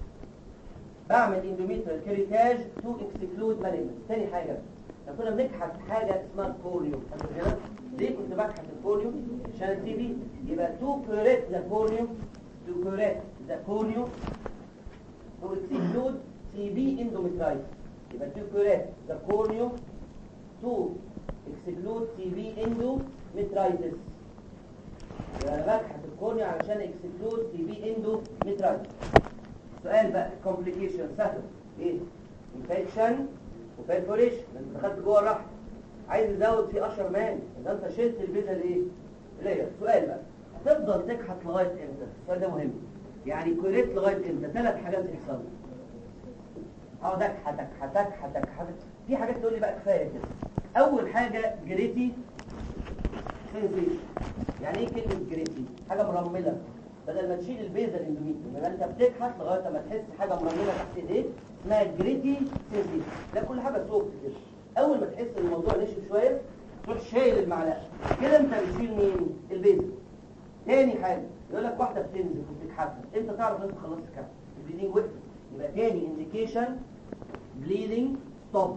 بعمل اندوميترال كريتاج تو اكسكلود مالجنس تاني حاجه لو كنا بنبحث حاجه اسمها الكوريو فاكر كده ليه كنت ببحث الكوريو عشان التي بي يبقى تو كوريت ذا كوريو تو كوريت ذا كوريو to exclude TB endometritis يبقى to correct the cornea to exclude TB endometritis يبقى انا ببحث الكورنيا علشان exclude TB endometritis سؤال بقى complication سهل ايه infection وperforation انت دخلت جوه الرحم عايز تزود فيه اشهر مان ده انت شلت البيزا الايه ليه سؤال بقى تفضل تكحت لغايه امتى السؤال ده مهم يعني كوريت لغايه امتى ثلاث حاجات يحصلوا اقعد اكحت اكحت اكحت اكحت في حاجات تقول لي بقى كفايه كده اول حاجه جريتي سنسيشن يعني ايه كلمه جريتي حاجه مرمله بدل ما تشيل البيزا الاندوميتريوم يبقى انت بتكحت لغايه ما تحس حاجه مرمله تحت ايديك اسمها جريتي سنسيشن ده كل حاجه سوفت كده اول ما تحس ان الموضوع نشف شويه تروح شايل المعلقه كده انت بتشيل مين البيزا تاني حاجه يقول لك واحده بتنزل وبتكحت انت تعرف انت خلصت كحت البليدنج وقف يبقى تاني انديكيشن بليدنج ستوب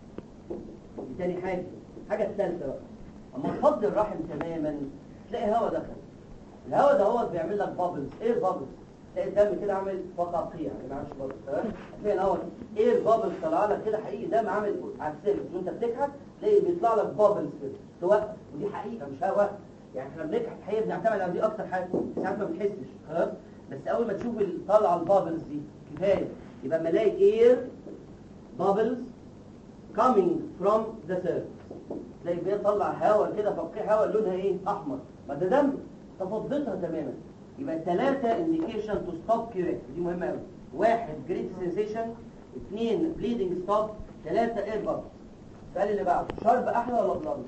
دي تاني حاجه الحاجه الثالثه بقى اما تفضي الرحم تماما تلاقي هواء دخل الهواء ده هو بيعمل لك بابلز ايه بابلز تلاقي الدم كده عامل فقاقيع يعني معلش بابلز تمام هتلاقي الهواء ايه بابلز طالع لك كده حقيقي دم عامل على السيرفس وانت بتكحت تلاقي بيطلع لك بابلز كده توقف ودي حقيقه مش هواء يعني احنا بنكحت حقيقه بنعتمد على دي اكتر حاجه ساعات ما بنحسش خلاص بس اول ما تشوف طالعه البابلز دي كفايه يبقى اما الاقي اير bubbles coming from the surface تلاقي بيطلع هواء كده فقاع هواء لونها ايه احمر ما ده دم تفضتها تماما يبقى ثلاثة indication to stop curate دي مهمة قوي واحد great sensation اثنين bleeding stop ثلاثة air bubbles السؤال اللي بعده شرب احلى ولا بلانج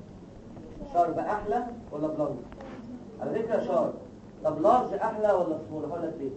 شرب احلى ولا بلانج على فكرة شرب طب لارج احلى ولا سمول هقول لك ليه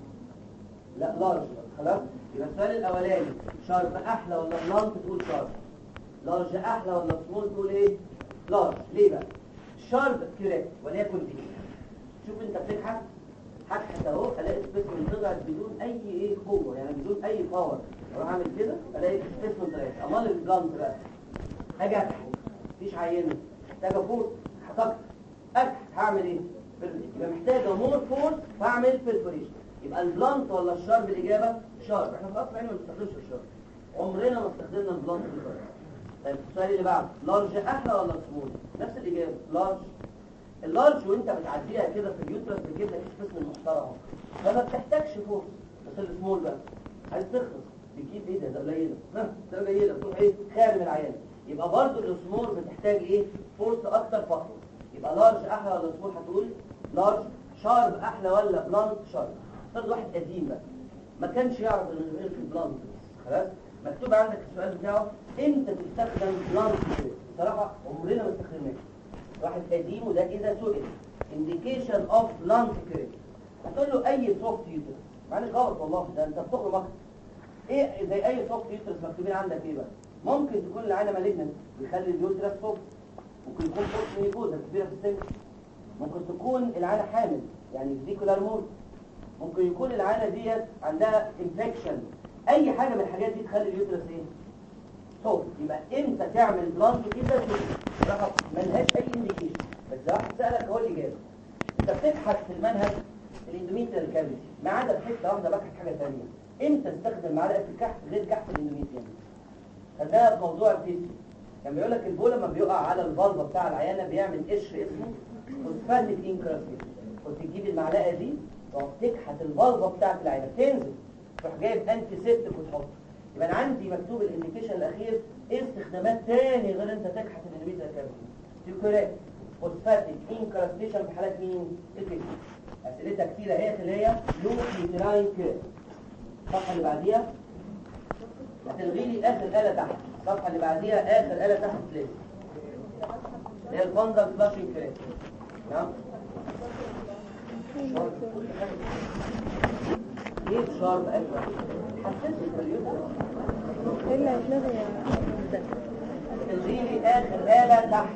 لا لارج خلاص يبقى السؤال الاولاني شارب احلى ولا بلانت تقول شارب لارج احلى ولا سمول تقول ايه لارج ليه بقى شارب كريت وليكن دي شوف انت بتضحك هضحك اهو الاقي سبيسمن طلعت بدون اي ايه قوه يعني بدون اي باور اروح اعمل كده الاقي سبيسمن طلعت امال البلانت بقى اجي اضحك مفيش عينه محتاجه فورس هتكتر اضحك هعمل ايه يبقى محتاجه مور فورس فاعمل بيرفوريشن يبقى البلانت ولا الشارب الإجابة شارب احنا في أصل عين ما بنستخدمش الشارب عمرنا ما استخدمنا البلانت في الفرق طيب السؤال اللي بعده لارج أحلى ولا سمول نفس الإجابة لارج اللارج وانت بتعديها كده في اليوترس بتجيب لك اسم محترم فما بتحتاجش فورس بس السمول بقى عايز ترخص بتجيب ايه ده ده قليله ها ده قليله تروح ايه خارج العيان يبقى برضه السمول بتحتاج ايه فورس اكتر فقط يبقى لارج احلى ولا سمول هتقول لارج شارب احلى ولا بلانت شارب فرض واحد قديم بقى ما كانش يعرف انه في البلانت خلاص مكتوب عندك السؤال بتاعه امتى تستخدم بلانت صراحه عمرنا ما استخدمناه واحد قديم وده اذا سئل indication of blunt كريت هتقول له اي سوفت يوترس معلش غلط والله ده انت بتخرج مخ ايه زي اي سوفت يوترس مكتوبين عندك ايه بقى ممكن تكون العينه مالجنت يخلي اليوترس سوفت ممكن يكون فوق ميكوزا كبيره في السن ممكن تكون العينه حامل يعني فيكولار مود ممكن يكون العينه ديت عندها انفكشن اي حاجه من الحاجات دي تخلي اليوترس ايه صوت يبقى امتى تعمل بلانت كده صراحه ملهاش اي انديكيشن بس ده واحد سالك هو الاجابه انت بتبحث في المنهج الاندوميتريال كافيتي ما عدا حته واحده بحث حاجه ثانيه امتى تستخدم معلقه الكحف غير كحف الاندوميتريال فده موضوع الفيسي كان بيقول لك البول لما بيقع على الفالفه بتاع العيانه بيعمل قشر اسمه فوسفاتيك انكراسيشن كنت تجيب المعلقه دي تقعد تكحت الفالفه بتاعت العينه تنزل تروح جايب انتي سيبتك وتحط يبقى انا عندي مكتوب الانديكيشن الاخير ايه استخدامات تاني غير انت تكحت الاندوميتريال كافيتي تيوكوريت فوسفاتيك انكراسيشن في حالات مين الفيسي اسئلتها كتيره هي اللي هي لوكيتراين كير الصفحه اللي بعديها هتلغي لي اخر آلة تحت الصفحة اللي بعديها اخر آلة تحت تلاقي هي الفندل فلاشنج كريت نعم ايه شارب اكتر حسيت باليوتر الا يتلغي يا تنزيلي اخر آلة تحت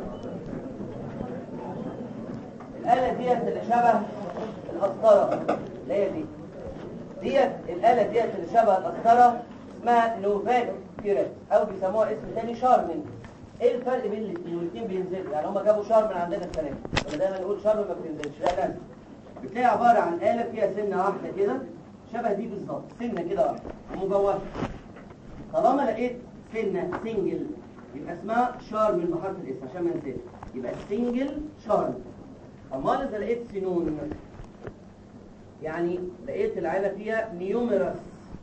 الآلة ديت اللي شبه القسطرة اللي هي دي ديت الآلة ديت اللي شبه القسطرة اسمها نوفاك كيرات أو بيسموها اسم تاني شارمن ايه الفرق بين الاثنين والاثنين بينزلوا يعني هم جابوا شارمن عندنا السنة دي كنا دايما نقول شارمن ما بتنزلش لا لا بتلاقي عبارة عن آلة فيها سنة واحدة كده شبه دي بالظبط سنة كده واحدة مجوفة طالما لقيت سنة سنجل يبقى اسمها شارم بحرف الاس عشان ما ننساش يبقى سنجل شارم امال اذا لقيت سنون يعني لقيت العيله فيها نيوميرس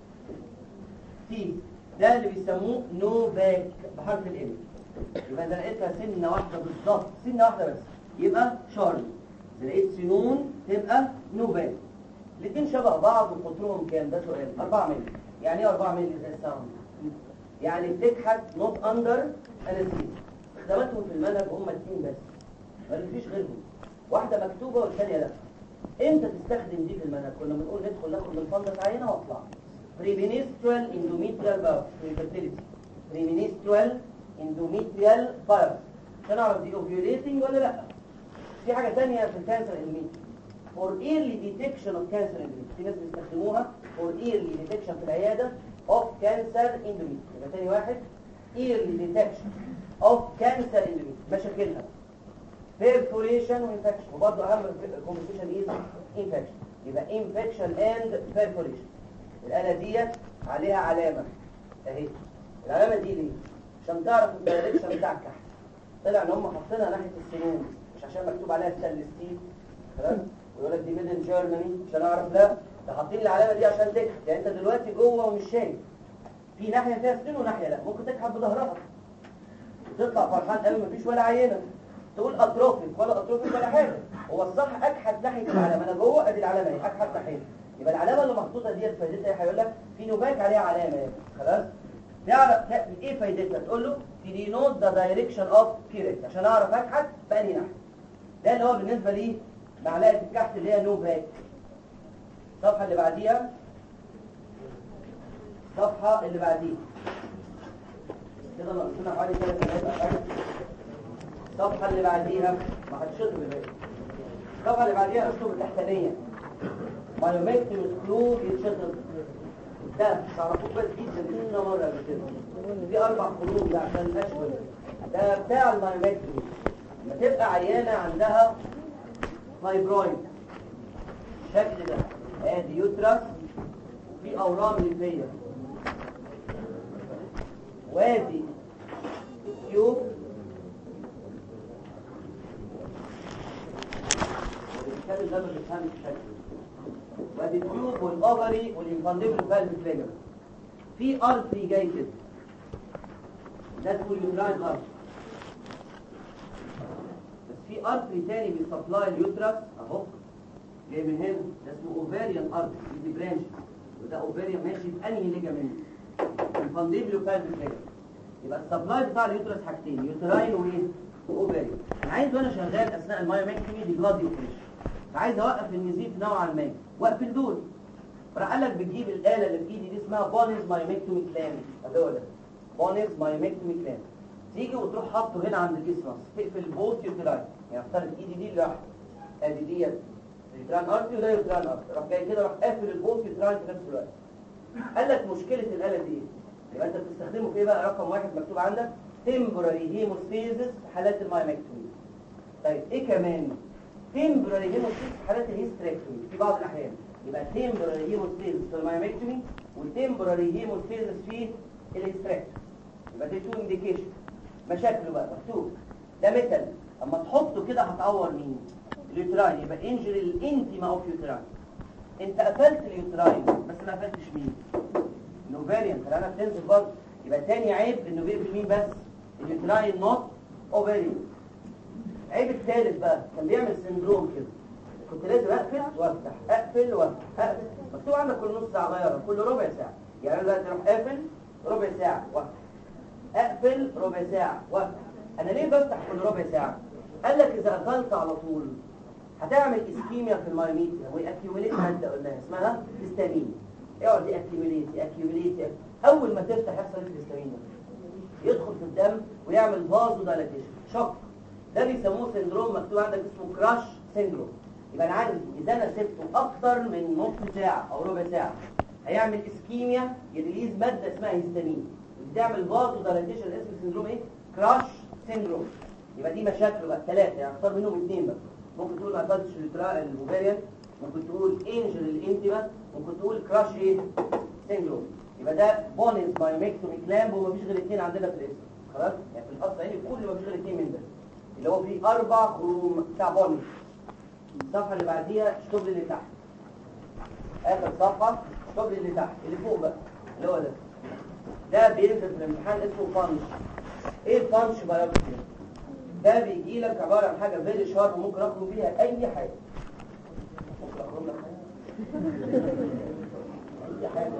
تي ده اللي بيسموه نوفاك بحرف الام يبقى اذا لقيتها سنه واحده بالظبط سنه واحده بس يبقى شارم اذا لقيت سنون تبقى نوفاك الاثنين شبه بعض وقطرهم كام ده سؤال 4 مللي يعني ايه 4 مللي زي الساوند يعني بتكحت نوت اندر انستيزيا استخداماتهم في المنهج هم الاثنين بس ما فيش غيرهم واحده مكتوبه والثانيه لا امتى تستخدم دي في المنهج كنا بنقول ندخل ناخد من فندق عينه واطلع بريمينسترال اندوميتريال فيروس بريفيرتيليتي بريمينسترال اندوميتريال فيروس عشان اعرف دي اوفيوليتنج ولا لا في حاجه ثانيه في الكانسر اندوميتريال for early detection of cancer endometrium في ناس بيستخدموها for early detection في العيادة of cancer endometrium يبقى تاني واحد early detection of cancer endometrium مشاكلها perforation وinfection وبرضه أهم complication is infection يبقى infection and perforation الآلة ديت عليها علامة اهي العلامة دي ليه؟ عشان تعرف الدايركشن بتاع الكحل طلع ان هم حاطينها ناحية السنون مش عشان مكتوب عليها ستانلس ستيل خلاص ويقول لك دي ميد ان جيرماني عشان اعرف لا ده حاطين العلامه دي عشان تكحت يعني انت دلوقتي جوه ومش شايف في ناحيه فيها سنين وناحيه لا ممكن تكحت بظهرها وتطلع فرحان قوي مفيش ولا عينه تقول اتروفيك ولا اتروفيك ولا حاجه هو الصح اكحت ناحيه العلامه انا جوه ادي العلامه اهي اكحت ناحيه يبقى العلامه اللي محطوطه ديت فايدتها ايه هيقول لك في نوباك عليها علامه اهي خلاص تعرف ايه فايدتها تقول له دي نوت ذا دايركشن اوف بيريت عشان اعرف اكحت باني ناحيه ده اللي هو بالنسبه لي معلقه الكحت اللي هي نوفاك الصفحه اللي بعديها الصفحه اللي بعديها كده ناقصنا حوالي ثلاث دقايق حاجه الصفحه اللي بعديها ما هتشطب بالك الصفحه اللي بعديها اشطب التحتانيه مايوميكتوم سكرو يتشطب ده تعرفوه كويس جدا كلنا مره قبل كده دي اربع خروج ده عشان اشبه ده بتاع المايوميكتوم لما تبقى عيانه عندها فايبرويد الشكل ده ادي يوترس في اورام ليفيه وادي تيوب الكلام ده ما بيفهمش الشكل وادي التيوب والاوفري والانفانديبل فالف فليجر في ارتري جاي كده ده اسمه اليوتراين ارتري في ارتري تاني بيسبلاي اليوترس اهو جاي من هنا ده اسمه اوفاريان ارتري دي برانش وده اوفاريان ماشي في انهي ليجامنت الفانديبلو فالف ليجامنت يبقى السبلاي بتاع اليوترس حاجتين يوتراين وايه واوفاريان انا عايز وانا شغال اثناء المايوميكتومي دي بلاد يوتريش فعايز اوقف النزيف نوعا ما واقفل دول فراح قال لك بتجيب الاله اللي في ايدي دي اسمها بونيز مايوميكتومي كلام ده ده بونيز مايوميكتومي كلام تيجي وتروح حاطه هنا عند الجسم تقفل بوت يوتراين يعني افترض ايدي دي لوحدها ادي ديت يوتراين ارتي وده يوتراين ارتي راح جاي كده راح قافل البوت يوتراين في نفس الوقت قال لك مشكله الاله دي ايه يبقى انت بتستخدمه في ايه بقى رقم واحد مكتوب عندك temporary hemostasis في حالات المايوميكتومي طيب ايه كمان temporary hemostasis في حالات الهيستريكتومي في بعض الاحيان يبقى temporary hemostasis في المايوميكتومي والtemporary hemostasis في الهيستريكتومي يبقى دي تو انديكيشن مشاكله بقى مكتوب ده ميتال اما تحطه كده هتعور مين اليوتراين يبقى انجري الانتيما اوف يوتراين انت قفلت اليوتراين بس ما قفلتش مين النوفاريان فانا بتنزل برضه يبقى تاني عيب انه بيقفل مين بس اليوتراين نوت اوفاريان عيب الثالث بقى كان بيعمل سندروم كده كنت لازم اقفل وافتح اقفل وافتح اقفل مكتوب عندك كل نص ساعه غيرها كل ربع ساعه يعني انا دلوقتي اروح قافل ربع ساعه وافتح اقفل ربع ساعه وافتح انا ليه بفتح كل ربع ساعه قال لك اذا قفلت على طول هتعمل اسكيميا في المايوميتريا ويأكيوميليت ماده قلناها اسمها هيستامين يقعد يأكيوميليت يأكيوميليت اول ما تفتح يحصل ايه في الهيستامين ده يدخل في الدم ويعمل فازو دايلاتيشن شوك ده بيسموه سندروم مكتوب عندك اسمه كراش سيندروم يبقى انا عندي اذا انا سبته اكتر من نص ساعه او ربع ساعه هيعمل اسكيميا يريليز ماده اسمها هيستامين بتعمل فازو دايلاتيشن اسم السندروم ايه كراش سيندروم يبقى دي مشاكل بقى ثلاثه يعني اختار منهم اثنين بقى ممكن تقول ادفانتج البوفاريان ممكن تقول انجل الانتيما ممكن تقول كراش ايه سيندروم يبقى ده بونز مايوميكتومي كلامب ومفيش غير اثنين عندنا في الاسم خلاص يعني في القصه يعني كل ما فيش غير اثنين من ده اللي هو فيه اربع خروم بتاع بونز الصفحه اللي بعديها الشغل اللي تحت اخر صفحه الشغل اللي تحت اللي فوق بقى اللي هو ده ده بينزل في الامتحان اسمه فانش ايه الفانش بايوبسي ده بيجي لك عباره عن حاجه فيري شارب وممكن اخرج بيها اي حاجه ممكن اخرج لك حاجه اي حاجه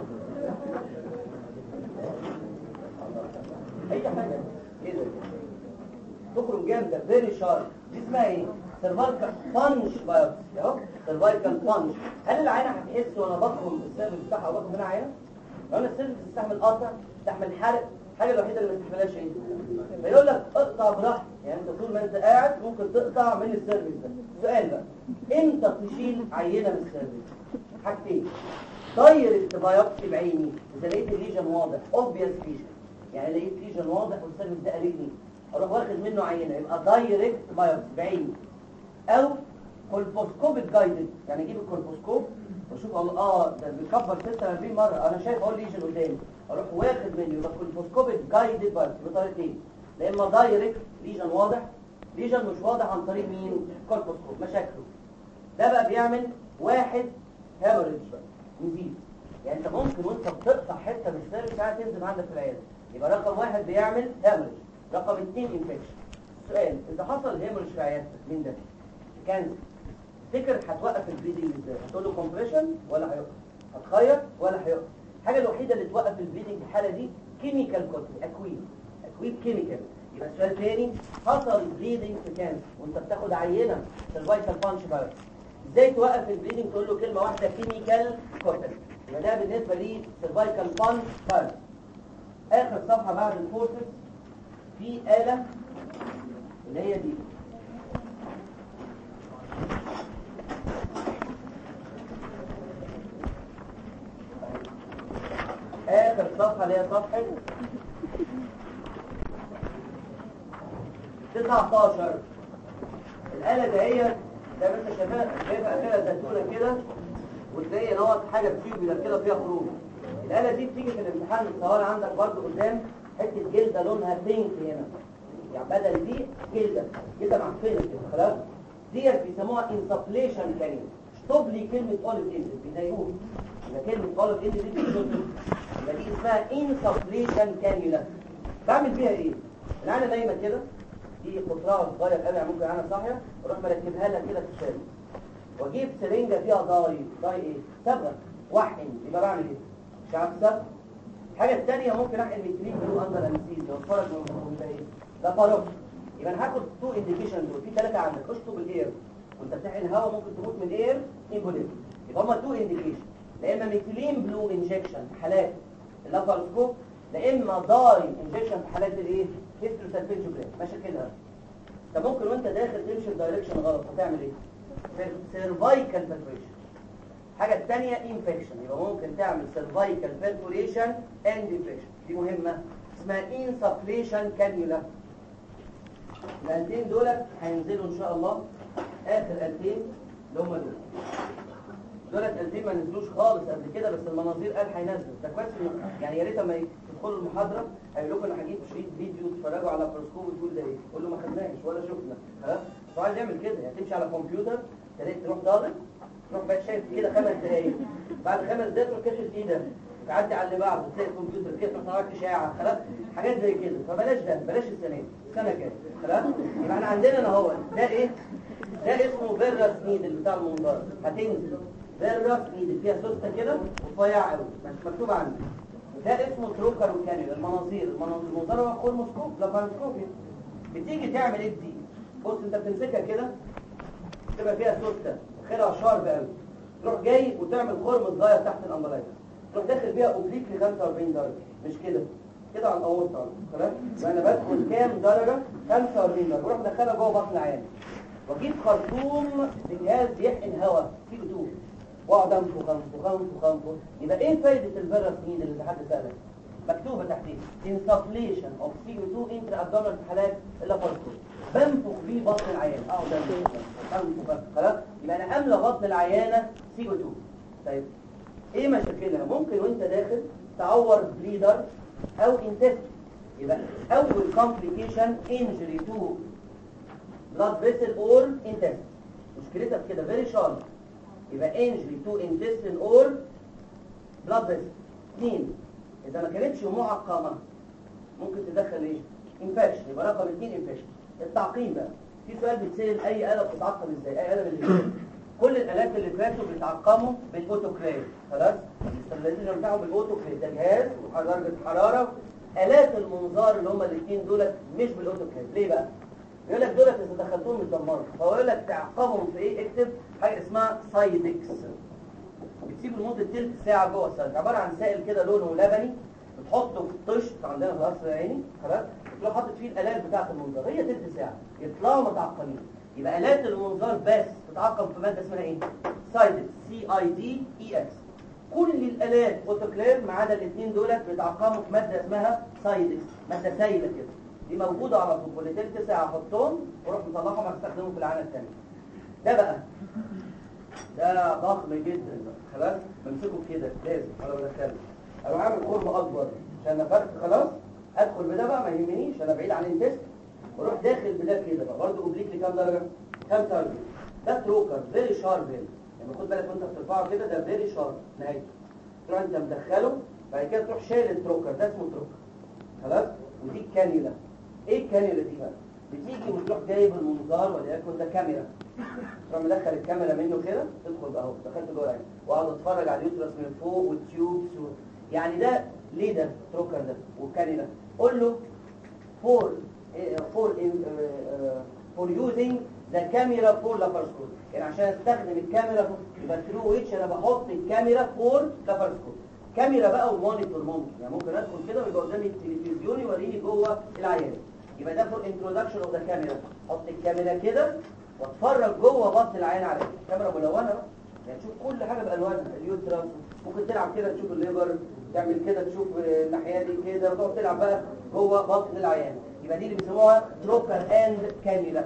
اي حاجه كده تخرج جامده فيري شارب دي اسمها ايه سيرفايكال بانش بايوبسي اهو سيرفايكال بانش هل العينه هتحس وانا بخرم السيرفس بتاعها او بخرم هنا عينه لو انا السيرفس تستحمل قطع تستحمل حرق الحاجه الوحيده اللي ما تستحملهاش ايه فيقول لك اقطع براحتك يعني انت طول ما انت قاعد ممكن تقطع من السيرفس ده سؤال بقى امتى تشيل عينه من السيرفس حاجتين دايركت بايوبسي بعيني اذا لقيت الليجن واضح اوبفيس ليجن يعني لقيت ليجن واضح والسيرفس ده قريبني اروح واخد منه عينه يبقى دايركت بايوبسي بعيني او كولبوسكوبيك جايدد يعني اجيب الكولبوسكوب واشوف الله اه ده بيكبر 46 مره انا شايف اهو ليجن قدامي اروح واخد منه يبقى كولبوسكوبيك جايدد بايوبسي بطريقتين لا اما دايركت ليجن واضح ليجن مش واضح عن طريق مين كولبوسكوب مشاكله ده بقى بيعمل واحد هيموريدج بقى نزيد يعني انت ممكن وانت بتقطع حته من السيرفس ساعات تنزل عندك في العياده يبقى رقم واحد بيعمل هيموريدج رقم اثنين انفكشن سؤال اذا حصل هيموريدج في عيادتك مين ده كانسر تفتكر هتوقف البليدنج ازاي هتقول له كومبريشن ولا هيقف هتخيط ولا هيقف الحاجه الوحيده اللي توقف البليدنج في الحاله دي كيميكال كوتري اكويد اكويد كيميكال يبقى السؤال تاني حصل بليدنج في كانسر وانت بتاخد عينه سيرفايكال بانش فايروس ازاي توقف البليدنج تقول له كلمه واحده كيميكال كوتري يبقى ده بالنسبه لي سيرفايكال بانش فايروس اخر صفحه بعد الفورسز في آلة اللي هي دي آخر صفحة اللي هي صفحة 19 الآلة دهيت زي ما انت شايفها شايفها كده زيتونة كده وتلاقي نوت حاجة بتيوبيلر كده فيها خروج الآلة دي بتيجي في الامتحان الصواري عندك برضو قدام حتة جلدة لونها بينك هنا يعني بدل دي جلدة جلدة معفنة كده خلاص ديت بيسموها انسفليشن كانيولا اشطب لي كلمة اوليف اند بيضايقوك يبقى كلمة اوليف اند دي بتشطب يبقى دي اسمها انسفليشن كانيولا بعمل بيها ايه؟ العينة نايمة كده دي قطرها صغير قوي ممكن انا صاحية اروح مركبها لها كده في الشارع واجيب سرنجة فيها ضاي ضاي ايه؟ صبغة واحد يبقى بعمل ايه؟ شعب صبغ الحاجة الثانية ممكن احقن مترين بلو اندر انستيزيا واتفرج من ده ايه؟ ده باروك يبقى انا هاخد تو انديكيشن دول في ثلاثة عندك اشطب الاير وانت بتحقن هواء ممكن تموت من الاير امبوليزم يبقى هما تو انديكيشن لا اما ميثيلين بلو انجكشن في حالات اللاباروسكوب لا اما داي انجكشن في حالات الايه؟ هيستروسالفينجوجرام ماشي كده طب ممكن وانت داخل تمشي في دايركشن غلط هتعمل ايه؟ سيرفايكال بيرفوريشن الحاجة الثانية انفكشن يبقى ممكن تعمل سيرفايكال بيرفوريشن اند انفكشن دي مهمة اسمها انسفليشن كانيولا الألتين دول هينزلوا إن شاء الله آخر ألتين اللي هم دول دولت ألتين ما نزلوش خالص قبل كده بس المناظير قال هينزل ده كويس إنه- يعني يا ريت لما تدخلوا المحاضرة هيقول لكم أنا هجيب شريط فيديو تتفرجوا على بروسكوب وتقول ده إيه قول له ما خدناش ولا شفنا ها هو عايز يعمل كده يعني تمشي على كمبيوتر تلاقي تروح ضاغط تروح بقى شايف كده خمس دقايق بعد خمس دقايق تروح كاشف ايدك تعدي على اللي بعده تلاقي الكمبيوتر كده تروح طالعك اشاعه خلاص حاجات زي كده فبلاش ده بلاش السنه دي السنه الجايه خلاص يبقى احنا عندنا اهو ده ايه ده اسمه فيرس نيدل بتاع المنظار هتنزل فيرس نيدل فيها سوسته كده ورفيعه قوي مش مكتوب عندي ده اسمه تروكر وكانيولا المناظير المناظير المنظار هو كولموسكوب لابارسكوبي بتيجي تعمل ايه دي بص انت بتمسكها كده تبقى فيها سوسته خيرها شارب قوي تروح جاي وتعمل خرم صغير تحت الامبلايكس تروح داخل بيها اوبليك ل 45 درجه مش كده كده على الاورطه خلاص يبقى انا بدخل كام درجه 45 درجه واروح مدخلها جوه بطن العيان واجيب خرطوم بجهاز يحقن هواء سي 2 واقعد انفخ انفخ انفخ انفخ يبقى ايه فايده الفيراسمين اللي حد سالك مكتوبه تحتيه insufflation of CO2 intra-abdominal في حالات اللابارسكوب بنفخ بيه بطن العيان اقعد انفخ انفخ خلاص يبقى انا املى بطن العيانه CO2 طيب ايه مشاكلها ممكن وانت داخل تعور بليدر او انتست يبقى اول complication injury to blood vessel or intestine مشكلتها في كده very sharp يبقى injury to intestine or blood vessel اثنين اذا ما كانتش معقمه ممكن تدخل ايه انفكشن يبقى رقم اثنين انفكشن التعقيم بقى في سؤال بيتسال اي آلة بتتعقم ازاي اي آلة اللي فاتت. كل الآلات اللي فاتوا بيتعقموا بالاوتوكليف خلاص الاستابلايزيشن بتاعهم بالاوتوكليف ده جهاز ودرجه حراره آلات المنظار اللي هم الاثنين دولت مش بالاوتوكليف ليه بقى يقول لك دولت اذا دخلتهم متدمروا فهو يقول لك تعقمهم في ايه اكتب حاجه اسمها سايدكس بتسيبه لمده تلت ساعه جوه السايد عباره عن سائل كده لونه لبني بتحطه في الطشت عندنا في القصر العيني خلاص تروح حاطط فيه الالات بتاعه المنظار هي تلت ساعه يطلعوا متعقمين يبقى الات المنظار بس تتعقم في ماده اسمها ايه سايدكس سي اي دي اي اكس كل الالات اوتوكلير ما عدا الاثنين دولت بيتعقموا في ماده اسمها سايدكس ماده سايله كده دي موجوده على طول كل تلت ساعه احطهم واروح مطلعهم استخدمهم في العانه الثانيه ده بقى ده ضخم جدا خلاص بمسكه كده لازم انا بدخله اروح اعمل قرب اكبر عشان نفرت خلاص ادخل بده بقى ما يهمنيش انا بعيد عن الانتست واروح داخل بده كده بقى برضه اوبليك لكام درجه 45 ده تروكر فيري شارب هنا يعني خد بالك وانت بترفعه كده ده فيري شارب نهايته تروح انت مدخله بعد كده تروح شايل التروكر ده اسمه تروكر خلاص ودي الكانيولا ايه الكانيولا دي بقى بتيجي وتروح جايب المنظار وليكن ده كاميرا تروح مدخل الكاميرا منه كده تدخل بقى اهو دخلت جوه العين واقعد اتفرج على اليوترس من فوق والتيوبس و... يعني ده ليه ده تروكر ده والكانيولا قول له فور فور فور يوزنج ذا كاميرا فور لابارسكوب يعني عشان استخدم الكاميرا يبقى ثرو ويتش انا بحط الكاميرا فور لابارسكوب كاميرا بقى ومونيتور ممكن يعني ممكن ادخل كده ويبقى قدامي التلفزيون يوريني جوه العيان يبقى ده فور انتروداكشن اوف ذا كاميرا احط الكاميرا كده واتفرج جوه بطن العين على الكاميرا ملونه بقى يعني تشوف كل حاجه بالوانها اليوترس ممكن تلعب كده تشوف الليبر تعمل كده تشوف الناحيه دي كده وتقعد تلعب بقى جوه بطن العيان يبقى دي اللي بيسموها تروكر اند كاميرا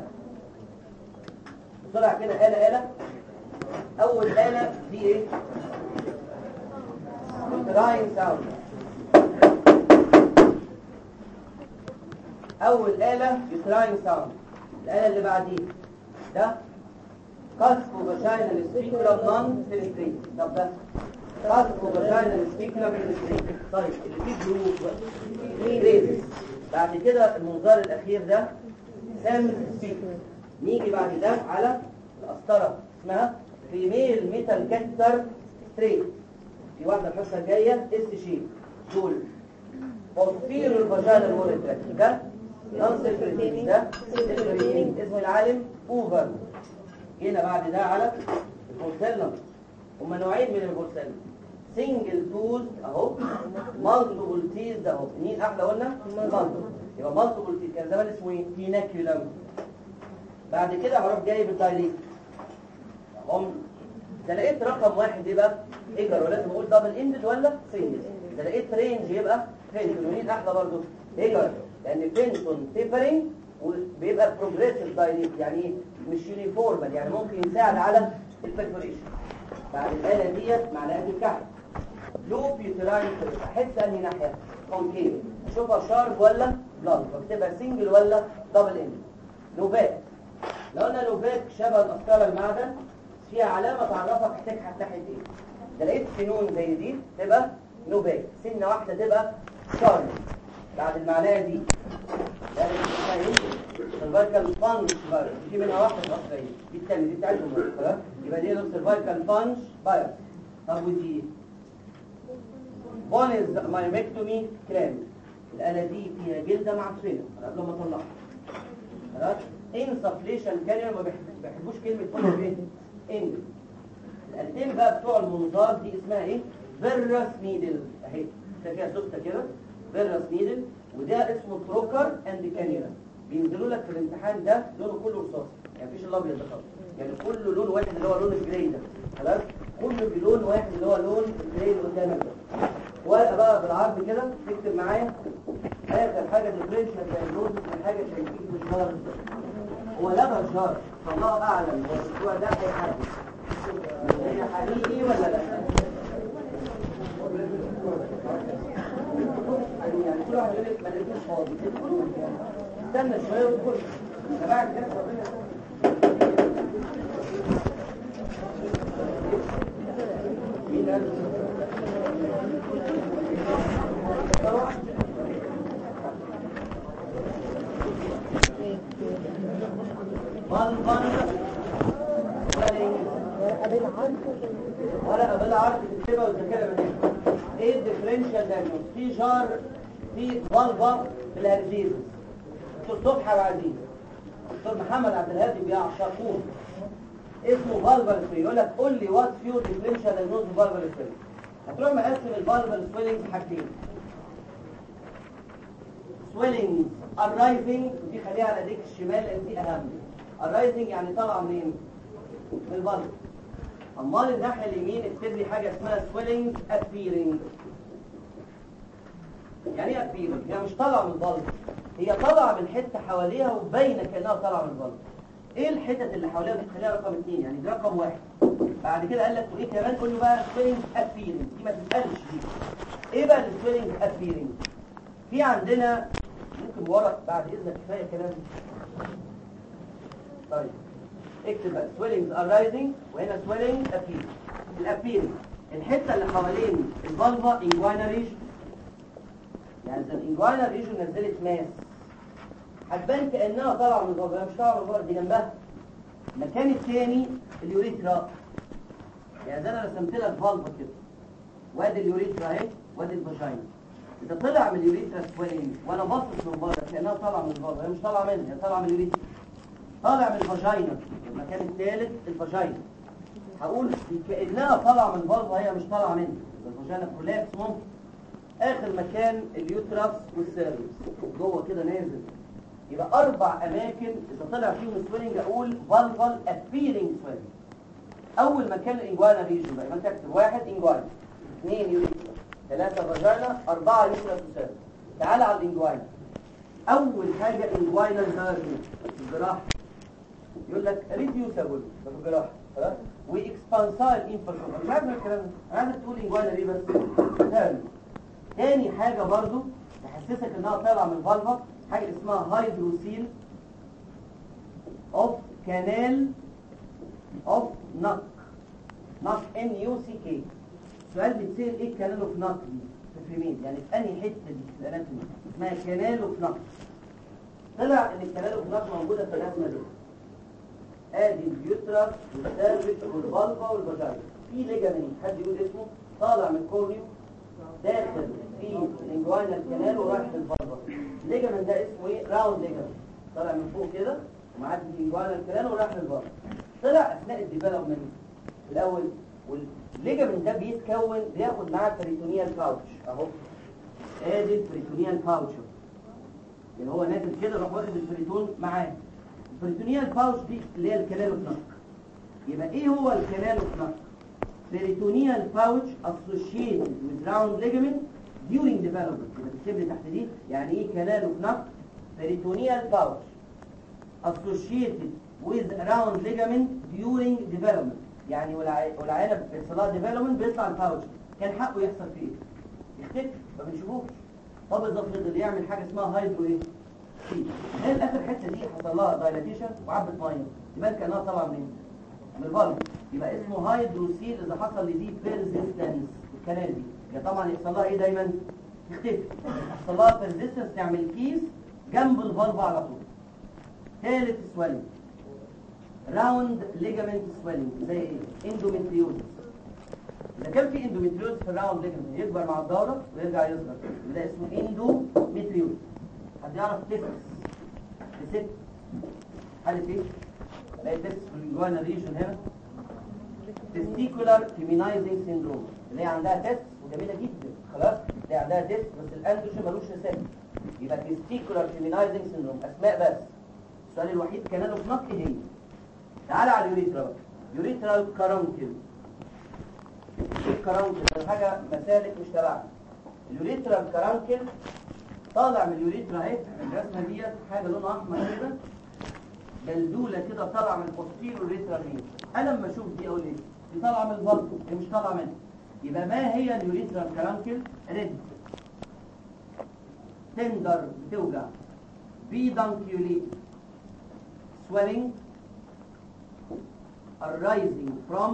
طلع كده آلة آلة أول آلة دي إيه؟ راين ساوند أول آلة يوتراين ساوند الآلة اللي بعديه ده كاسكو فاجينال سبيكرم نون فيلتريت طب ده كاسكو فاجينال سبيكرم فيلتريت طيب اللي فيه جروب جريدز بعد كده المنظار الأخير ده سامس سبيكر نيجي بعد ده على القسطرة اسمها فيميل ميتال كاتر ستريت في واحدة الحصة الجاية اس شيب دول بوستيرو الفاجينال وول تراك ده نون سيكريتينج ده سيكريتينج اسم العالم اوفر جينا بعد ده على البورسلم هما نوعين من البورسلم سنجل توز اهو مالتيبل تيز ده اهو مين احلى قلنا مالتيبل يبقى مالتيبل تيز كان زمان اسمه ايه تيناكيولم بعد كده هروح جايب الدايليت هم ده لقيت رقم واحد يبقى ايجر ولازم اقول دبل اندد ولا سنجل ده لقيت رينج يبقى فينتون مين احلى برضه ايجر لان فينتون تيبرنج وبيبقى بروجريسيف دايليت يعني ايه مش يونيفورمال يعني ممكن يساعد على البرفوريشن بعد الآلة ديت معلقة الكحل لوب يوتراين احس انهي ناحيه كونكيف اشوفها شارب ولا بلانك واكتبها سنجل ولا دبل اند لوبات لو قلنا لوبات شبه الاسطره المعدن فيها علامه تعرفك هتكحت ناحيه ايه ده لقيت سنون زي دي تبقى نوبات سنه واحده تبقى شارب بعد المعلقه دي ده سيرفايكال بانش في منها واحده في الاسرائيل دي الثانيه دي بتاعتهم خلاص يبقى دي سيرفايكال بانش باير طب ودي بونز مايمكتومي كلام الآلة دي فيها جلدة معفنة أنا قبل ما أطلعها خلاص انسفليشن كانيولا ما بيحب- بيحبوش كلمه كل ايه ان الالتين بقى بتوع المنظار دي اسمها ايه فيرس نيدل اهي فيها سوسته كده فيرس نيدل وده اسمه تروكر اند كانيولا بينزلوا لك في الامتحان ده لونه كله رصاصي يعني مفيش الابيض ده خالص يعني كله لون واحد اللي هو لون الجراي ده خلاص كله بلون واحد اللي هو لون الجراي اللي قدامك ده ورقه بقى بالعرض كده تكتب معايا اخر حاجه ديفرنشال دايجنوز من حاجه شايفين مش غلط هو لا بشار فالله اعلم هو الاسبوع ده هيحدد هي حقيقي ولا لا يعني كل واحد يقول لك ما لقيتوش فاضي استنى شويه وادخل تبعك كده ربنا مين قال بلبل ورقه بالعرض تكتبها وتذاكرها من هنا ايه الديفرنشال دايجنوز في جار في فالفا في الهرزيز دكتور صبحي وعزيز دكتور محمد عبد الهادي بيعشقوه اسمه فالفال سوي يقول لك قول لي وات فيو ديفرنشال دايجنوز فالفال سوي هتروح مقسم الفالفال سويلنج حاجتين swellings arising ودي خليها على ايديك الشمال لان دي اهم arising يعني طالعه منين من البلد امال الناحيه اليمين اكتب لي حاجه اسمها swellings appearing يعني ايه appearing هي مش طالعه من البلد هي طالعه من حته حواليها وباينه كانها طالعه من البلد ايه الحتت اللي حواليها دي تخليها رقم اثنين يعني دي رقم واحد بعد كده قال لك وايه كمان قول له بقى swellings appearing دي ما تسالش دي ايه بقى السويلنج appearing في عندنا ممكن ورق بعد اذنك كفايه كلام طيب اكتب بقى swellings arising وهنا swelling appearing الابيرنج الحته اللي حوالين الفالفا انجوانا ريجن يعني اذا الانجوانا ريجن نزلت ماس هتبان كانها طالعه من الفالفا هي مش طالعه من الفالفا دي جنبها المكان الثاني اليوريثرا يعني زي انا رسمت لك فالفا كده وادي اليوريثرا اهي وادي الفاجينا اذا طلع من اليوريثرا سويلنج وانا باصص من بره كانها طالعه من الفالفا هي مش طالعه منها هي طالعه من اليوريثرا طالع من الفاجينا المكان الثالث الفاجينا هقول كانها طالعه من الفالفا هي مش طالعه منها الفاجينا كولابس ممكن اخر مكان اليوترس والسيرفكس جوه كده نازل يبقى اربع اماكن اذا طلع فيهم سويلنج اقول فالفال ابيرنج سويلنج اول مكان الانجوانا ريجن بقى يبقى انت اكتب واحد انجوانا اثنين يوريثرا ثلاثة فاجينا أربعة يوترس وسيرفكس تعال على الانجوانا اول حاجة انجواينال هيرني الجراحة يقول لك ريديوسابل ده في الجراحة خلاص واكسبانسايل انفلتريشن مش عارف الكلام ده انا عايزك تقول انجوانا ليه بس هيرني تاني حاجة برضو تحسسك انها طالعة من فالفا حاجة اسمها هيدروسيل اوف كانال اوف نق نق ان يو سي كي سؤال بيتسأل ايه كانال اوف نق دي في الفيميل يعني في انهي حتة دي في الاناتومي اسمها كانال اوف نق طلع ان الكانال اوف نق موجودة في الرسمة دي ادي اليوترس والسيرفكس والفالفا والفاجينا في ليجامنت حد يقول اسمه طالع من كوريو داخل في الانجوانال كانال ورايح للفالفا الليجامنت ده اسمه ايه راوند ليجامنت طالع من فوق كده ومعدي في الانجوانال كانال ورايح للفالفا طلع اثناء الديفلوبمنت الاول والليجامنت ده بيتكون بياخد معاه البريتونيال باوتش اهو ادي البريتونيال باوتش اللي هو نازل كده راح واخد البريتون معاه البريتونيال باوتش دي اللي هي الكانال اوف نق يبقى ايه هو الكانال اوف نق peritoneal pouch associated with round ligament during development يبقى تكتب لي تحت دي يعني ايه canal of nut peritoneal pouch associated with round ligament during development يعني والع- والعينة بيحصل لها development بيطلع الباوتش كان حقه يحصل فيه ايه؟ يختفي ما بنشوفوش طب اذا فضل يعمل حاجه اسمها هايدرو ايه؟ فيه هي الاخر حته دي حصل لها دايلاتيشن وعبت ميه يبقى كانها طالعه منين؟ من البلد يبقى اسمه هايدروسيل اذا حصل لدي بيرزيستنس الكلام دي يا طبعا يحصل لها ايه دايما تختفي يحصل لها بيرزيستنس تعمل كيس جنب الفالفا على طول ثالث سويلنج راوند ليجامنت سويلنج زي ايه اندوميتريوزس اذا كان في اندوميتريوزس في الراوند ليجامنت يكبر مع الدوره ويرجع يصغر يبقى ده اسمه اندوميتريوزس حد يعرف تفس ست حالة ايه؟ الاقي تيست في الجوانا ريجن هنا تستيكولار فيمينايزنج سيندروم اللي هي عندها تيست وجميله جدا خلاص اللي عندها تيست بس الاندروجين ملوش رسالة يبقى تستيكولار فيمينايزنج سيندروم اسماء بس السؤال الوحيد كان له في نطق هي تعالى على اليوريترا بقى يوريترال كارونكل ايه الكارونكل ده حاجه مسالك مش تبعنا اليوريترال كارونكل طالع من اليوريترا اهي الرسمه ديت حاجه لونها احمر كده جلدوله كده طالعه من البوستيريور يوريترال مين انا لما اشوف دي اقول ايه دي طالعه من الفالف دي مش طالعه منها يبقى ما هي اليوريترال كارونكل ريد تندر بتوجع بيدانكيوليت swelling arising from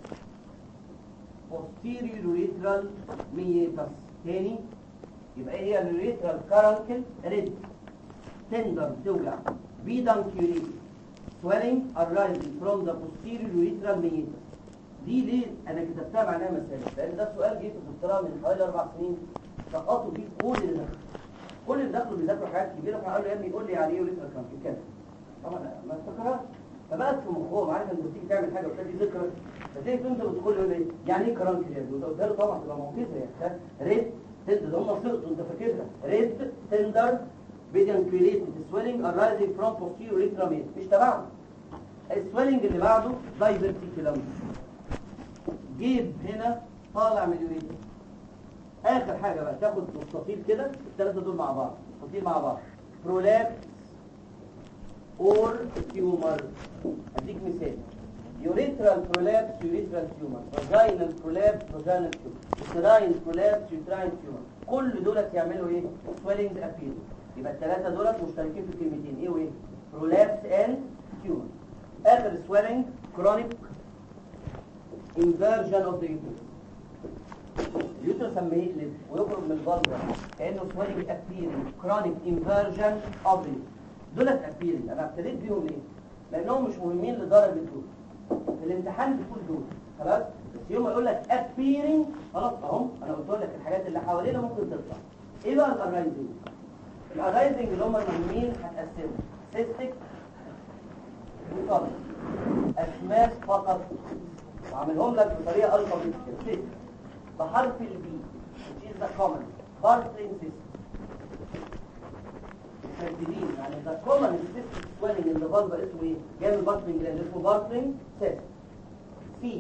posterior urethral meatus تاني يبقى ايه هي اليوريترال كارانكل ريد تندر بتوجع بيدانكيوليت swelling arising from the posterior urethral meatus دي ليه انا كتبتها معناها مسألة لان ده سؤال جه في الدكتوراه من حوالي اربع سنين سقطوا فيه كل اللي دخلوا كل اللي دخلوا بيذاكروا حاجات كبيره فقالوا له يا ابني قول لي يعني ايه يوريترال كارانكل كده طبعا ما افتكرها فبقت في مخهم عارف انت بتيجي تعمل حاجه وتلاقي ذكرى فتلاقي انت بتقول له ايه يعني ايه كرانكل يا ابني وده طبعا تبقى موقفه يعني ريد تند ده هم سقطوا انت فاكرها ريد تندر بيديانكيوليت سويلنج ارايزنج فروم بوستيريور ريتراميد مش تبعنا السويلنج اللي بعده دايفرتيكولم جيب هنا طالع من اليوريتر اخر حاجه بقى تاخد مستطيل كده الثلاثه دول مع بعض مستطيل مع بعض برولابس اور تيومر اديك مثال يوريترال prolapse urethral tumor vaginal prolapse vaginal tumor uterine prolapse uterine tumor كل دولت يعملوا ايه swelling appeal يبقى الثلاثه دولت مشتركين في الكلمتين ايه وايه prolapse and tumor اخر swelling chronic inversion of the uterus اليوترس لما يقلب ويخرج من الفالفا كانه swelling appearing chronic inversion of the uterus دولت appearing انا ابتديت بيهم ليه لانهم مش مهمين لدرجه دول في الامتحان بتقول دول خلاص بس يوم ما يقول لك appearing خلاص اهم انا قلت لك الحاجات اللي حوالينا ممكن تطلع ايه بقى الارايزنج الارايزنج اللي هم المهمين هتقسمهم سيستيك وصلب اسماس فقط وعاملهم لك بطريقه الفابيتيكال سيستيك بحرف البي which is the common bartering system مرتبين يعني ده common cystic swelling in the vulva اسمه ايه؟ جاي من bartering gland اسمه bartering cyst سي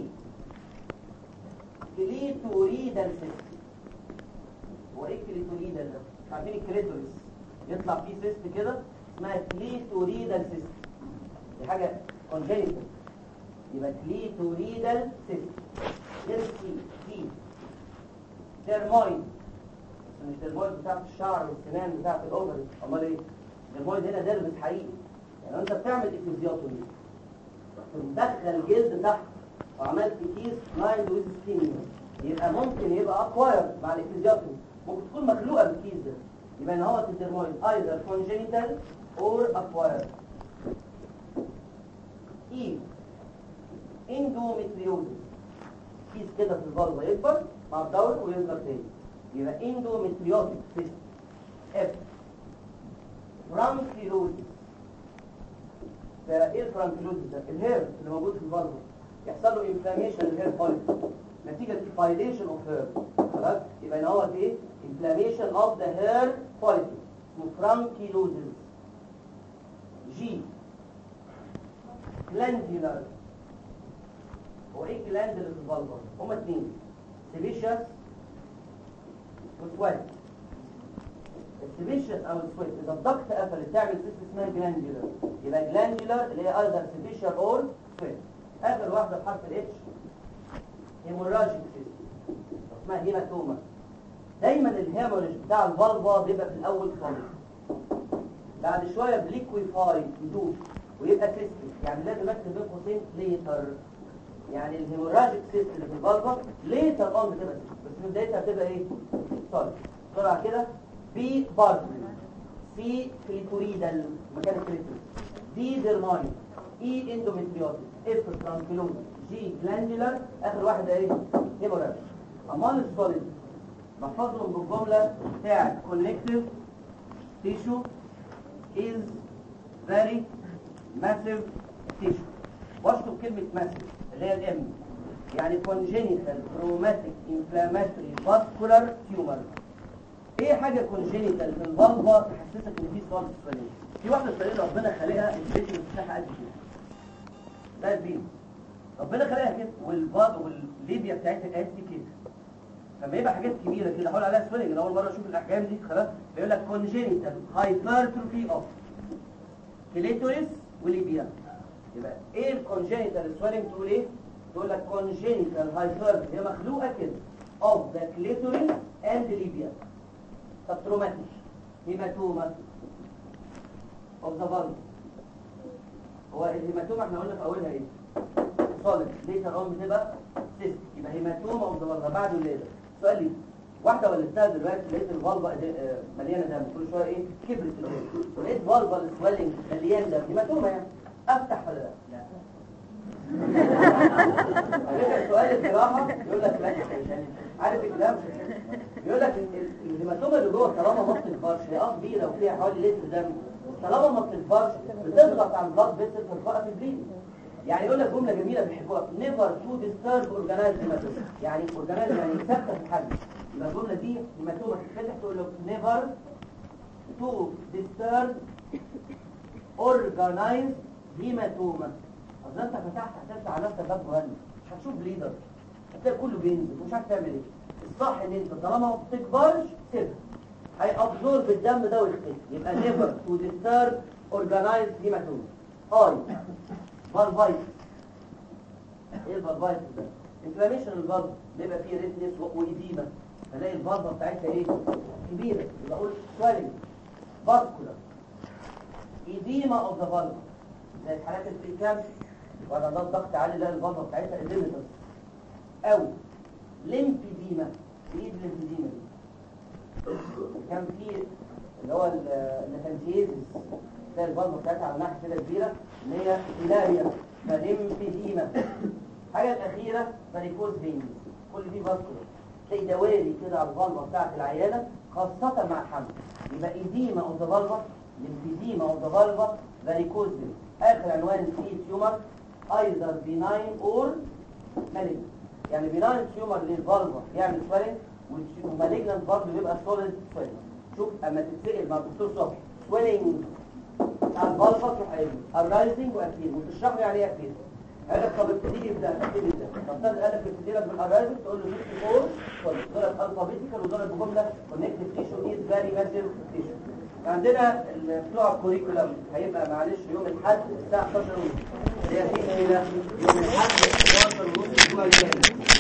كليتوريدال cyst هو ايه كليتوريدال ده؟ عارفين الكليتوريس يطلع فيه سيست كده اسمها كليتوريدال cyst دي حاجة congenital يبقى كليتوريدال cyst غير سي سي ديرمويد مش الدرمويد بتاعت الشعر والسنان بتاعت الاوفري امال ايه الدرمويد هنا دربس حقيقي يعني انت بتعمل افيزيوتومي تدخل جلد تحت وعملت كيس مايند ويز سكينيا يبقى ممكن يبقى اكواير مع الافيزيوتومي ممكن تكون مخلوقه بالكيس ده يبقى ان هو الدرمويد ايذر كونجينيتال اور اكواير اي اندوميتريوزس كيس كده في الفالفا يكبر مع الدور ويصغر تاني يبقى اندوميتريوتيك سيست اف فرانكيلوزيس ده ايه الفرانكيلوزيس ده الهير اللي موجود في الفالفا يحصل له انفلاميشن للهير فوليكل نتيجه ديفايليشن اوف هير خلاص يبقى ان هو ايه انفلاميشن اوف ذا هير فوليكل اسمه فرانكيلوزيس جي جلاندولار هو ايه الجلاند اللي في الفالفا هما اثنين سيبيشس وسويت السيبيشس او السويت اذا الضغط قفل تعمل سيست اسمها جلاندولار يبقى جلاندولار اللي هي ايضا سيبيشر اور سويت اخر واحده بحرف الاتش هيموراجيك سيست اسمها هيماتوما دايما الهيموريج بتاع الفالفا بيبقى في الاول خالص بعد شويه بليكويفاي يدوب ويبقى سيستم يعني لازم اكتب بين قوسين ليتر يعني الهيموراجيك سيست اللي في الفالفا ليتر اون بتبقى سيست بس في بدايتها بتبقى ايه طيب بسرعه كده بي بارتري سي كليتوريدال مكان الكليتوريد دي ديرماين اي اندوميتريوتيك اف ترانكيلوز جي جلاندولار اخر واحده ايه هيموراجيك امال السوليد بحفظهم بالجمله بتاعت كونكتيف tissue is very ماسيف تيشو واشطب كلمة ماسيف اللي هي الام يعني congenital traumatic inflammatory vascular tumor ايه حاجة congenital في الفالفا تحسسك ان في صوت سفلين في واحدة سفلين ربنا خلقها الفيديو بتاعها قد كده ده البين ربنا خلقها كده والباض والليبيا بتاعتها قد كده لما يبقى حاجات كبيرة كده حول عليها سفلين انا اول مرة اشوف الاحجام دي خلاص بيقول لك congenital hypertrophy of كليتوريس وليبيا يبقى ايه الكونجينيتال سويلنج تقول ايه تقول لك congenital hypertrophy هي مخلوقه كده of the clitoris and labia طب تروماتيك هيماتوما of the vulva هو الهيماتوما احنا قلنا في اولها ايه صالح ليتر اون بتبقى سيست يبقى هيماتوما of the vulva بعد الولاده سؤال لي واحده ولدتها دلوقتي لقيت الفالفا آه، مليانه دم كل شويه ايه كبرت الولاد ولقيت فالفا السويلنج مليان دم هيماتوما يعني افتح ولا لا؟ لا على سؤال الجراحة يقول لك لا عارف الكلام يقول لك ال- الهيماتوما اللي جوه طالما ما بتنفرش هي اه كبيره وفيها حوالي لتر دم طالما ما بتنفرش بتضغط على البلاد فيسل فتوقف البليد يعني يقول لك جمله جميله بيحبوها نيفر تو ديسترب اورجانيز هيماتوما يعني اورجانيز يعني ثابته في الحجم يبقى الجمله دي هيماتوما تتفتح تقول له نيفر تو ديسترب اورجانيز هيماتوما اصل انت فتحت هتفتح على نفسك باب مهند مش هتشوف بليدر هتلاقي كله بينزل ومش عارف تعمل ايه الصح ان انت طالما ما بتكبرش سيبها هيابزورب الدم ده ويختفي يبقى نيفر تو ديسترب اورجانيز هيماتوما اي فالفايتس ايه الفالفايتس ده انفلاميشن الفالف بيبقى فيه ريتنس وايديما هلاقي الفالفا بتاعتها ايه كبيره يبقى اقول سويلنج فاسكولار ايديما اوف ذا فالف زي حالات الفيكام وبعد ده الضغط عالي لا الفالفا بتاعتها اديمتس او ليمفيديما ايه الليمفيديما دي كان في اللي هو النفنجيزس تلاقي الفالفا بتاعتها على ناحيه كده كبيره اللي هي فيلاريا فليمفيديما الحاجه الاخيره فاريكوز فينز كل دي فاسكولار تلاقي دوالي كده على الفالفا بتاعت العيانه خاصه مع الحمل يبقى ايديما اوف ذا فالفا ليمفيديما اوف ذا فالفا فاريكوز فينز اخر عنوان في تيومر ايذر بيناين اور مالجنت يعني بيناين تيومر للفالفا يعمل سويلنج ومالجنت برضه بيبقى سوليد سويلنج شوف اما تتسال مع الدكتور صبحي سويلنج على الفالفا تروح قايل الرايزنج واكتيف وتشرح له يعني ايه اكتيف قال لك طب ابتدي ابدا ابتدي ابدا طب قال لك ابتدي لك بالاررايزنج تقول له 54 طيب ضرب الفابيتيكال وضرب بجمله كونكتيف تيشو از فيري ماسيف تيشو عندنا ال- بتوع الكوريكولم هيبقى معلش يوم الاحد الساعه 11 ونص اللي هي في يوم الاحد 11 ونص الاسبوع الجاي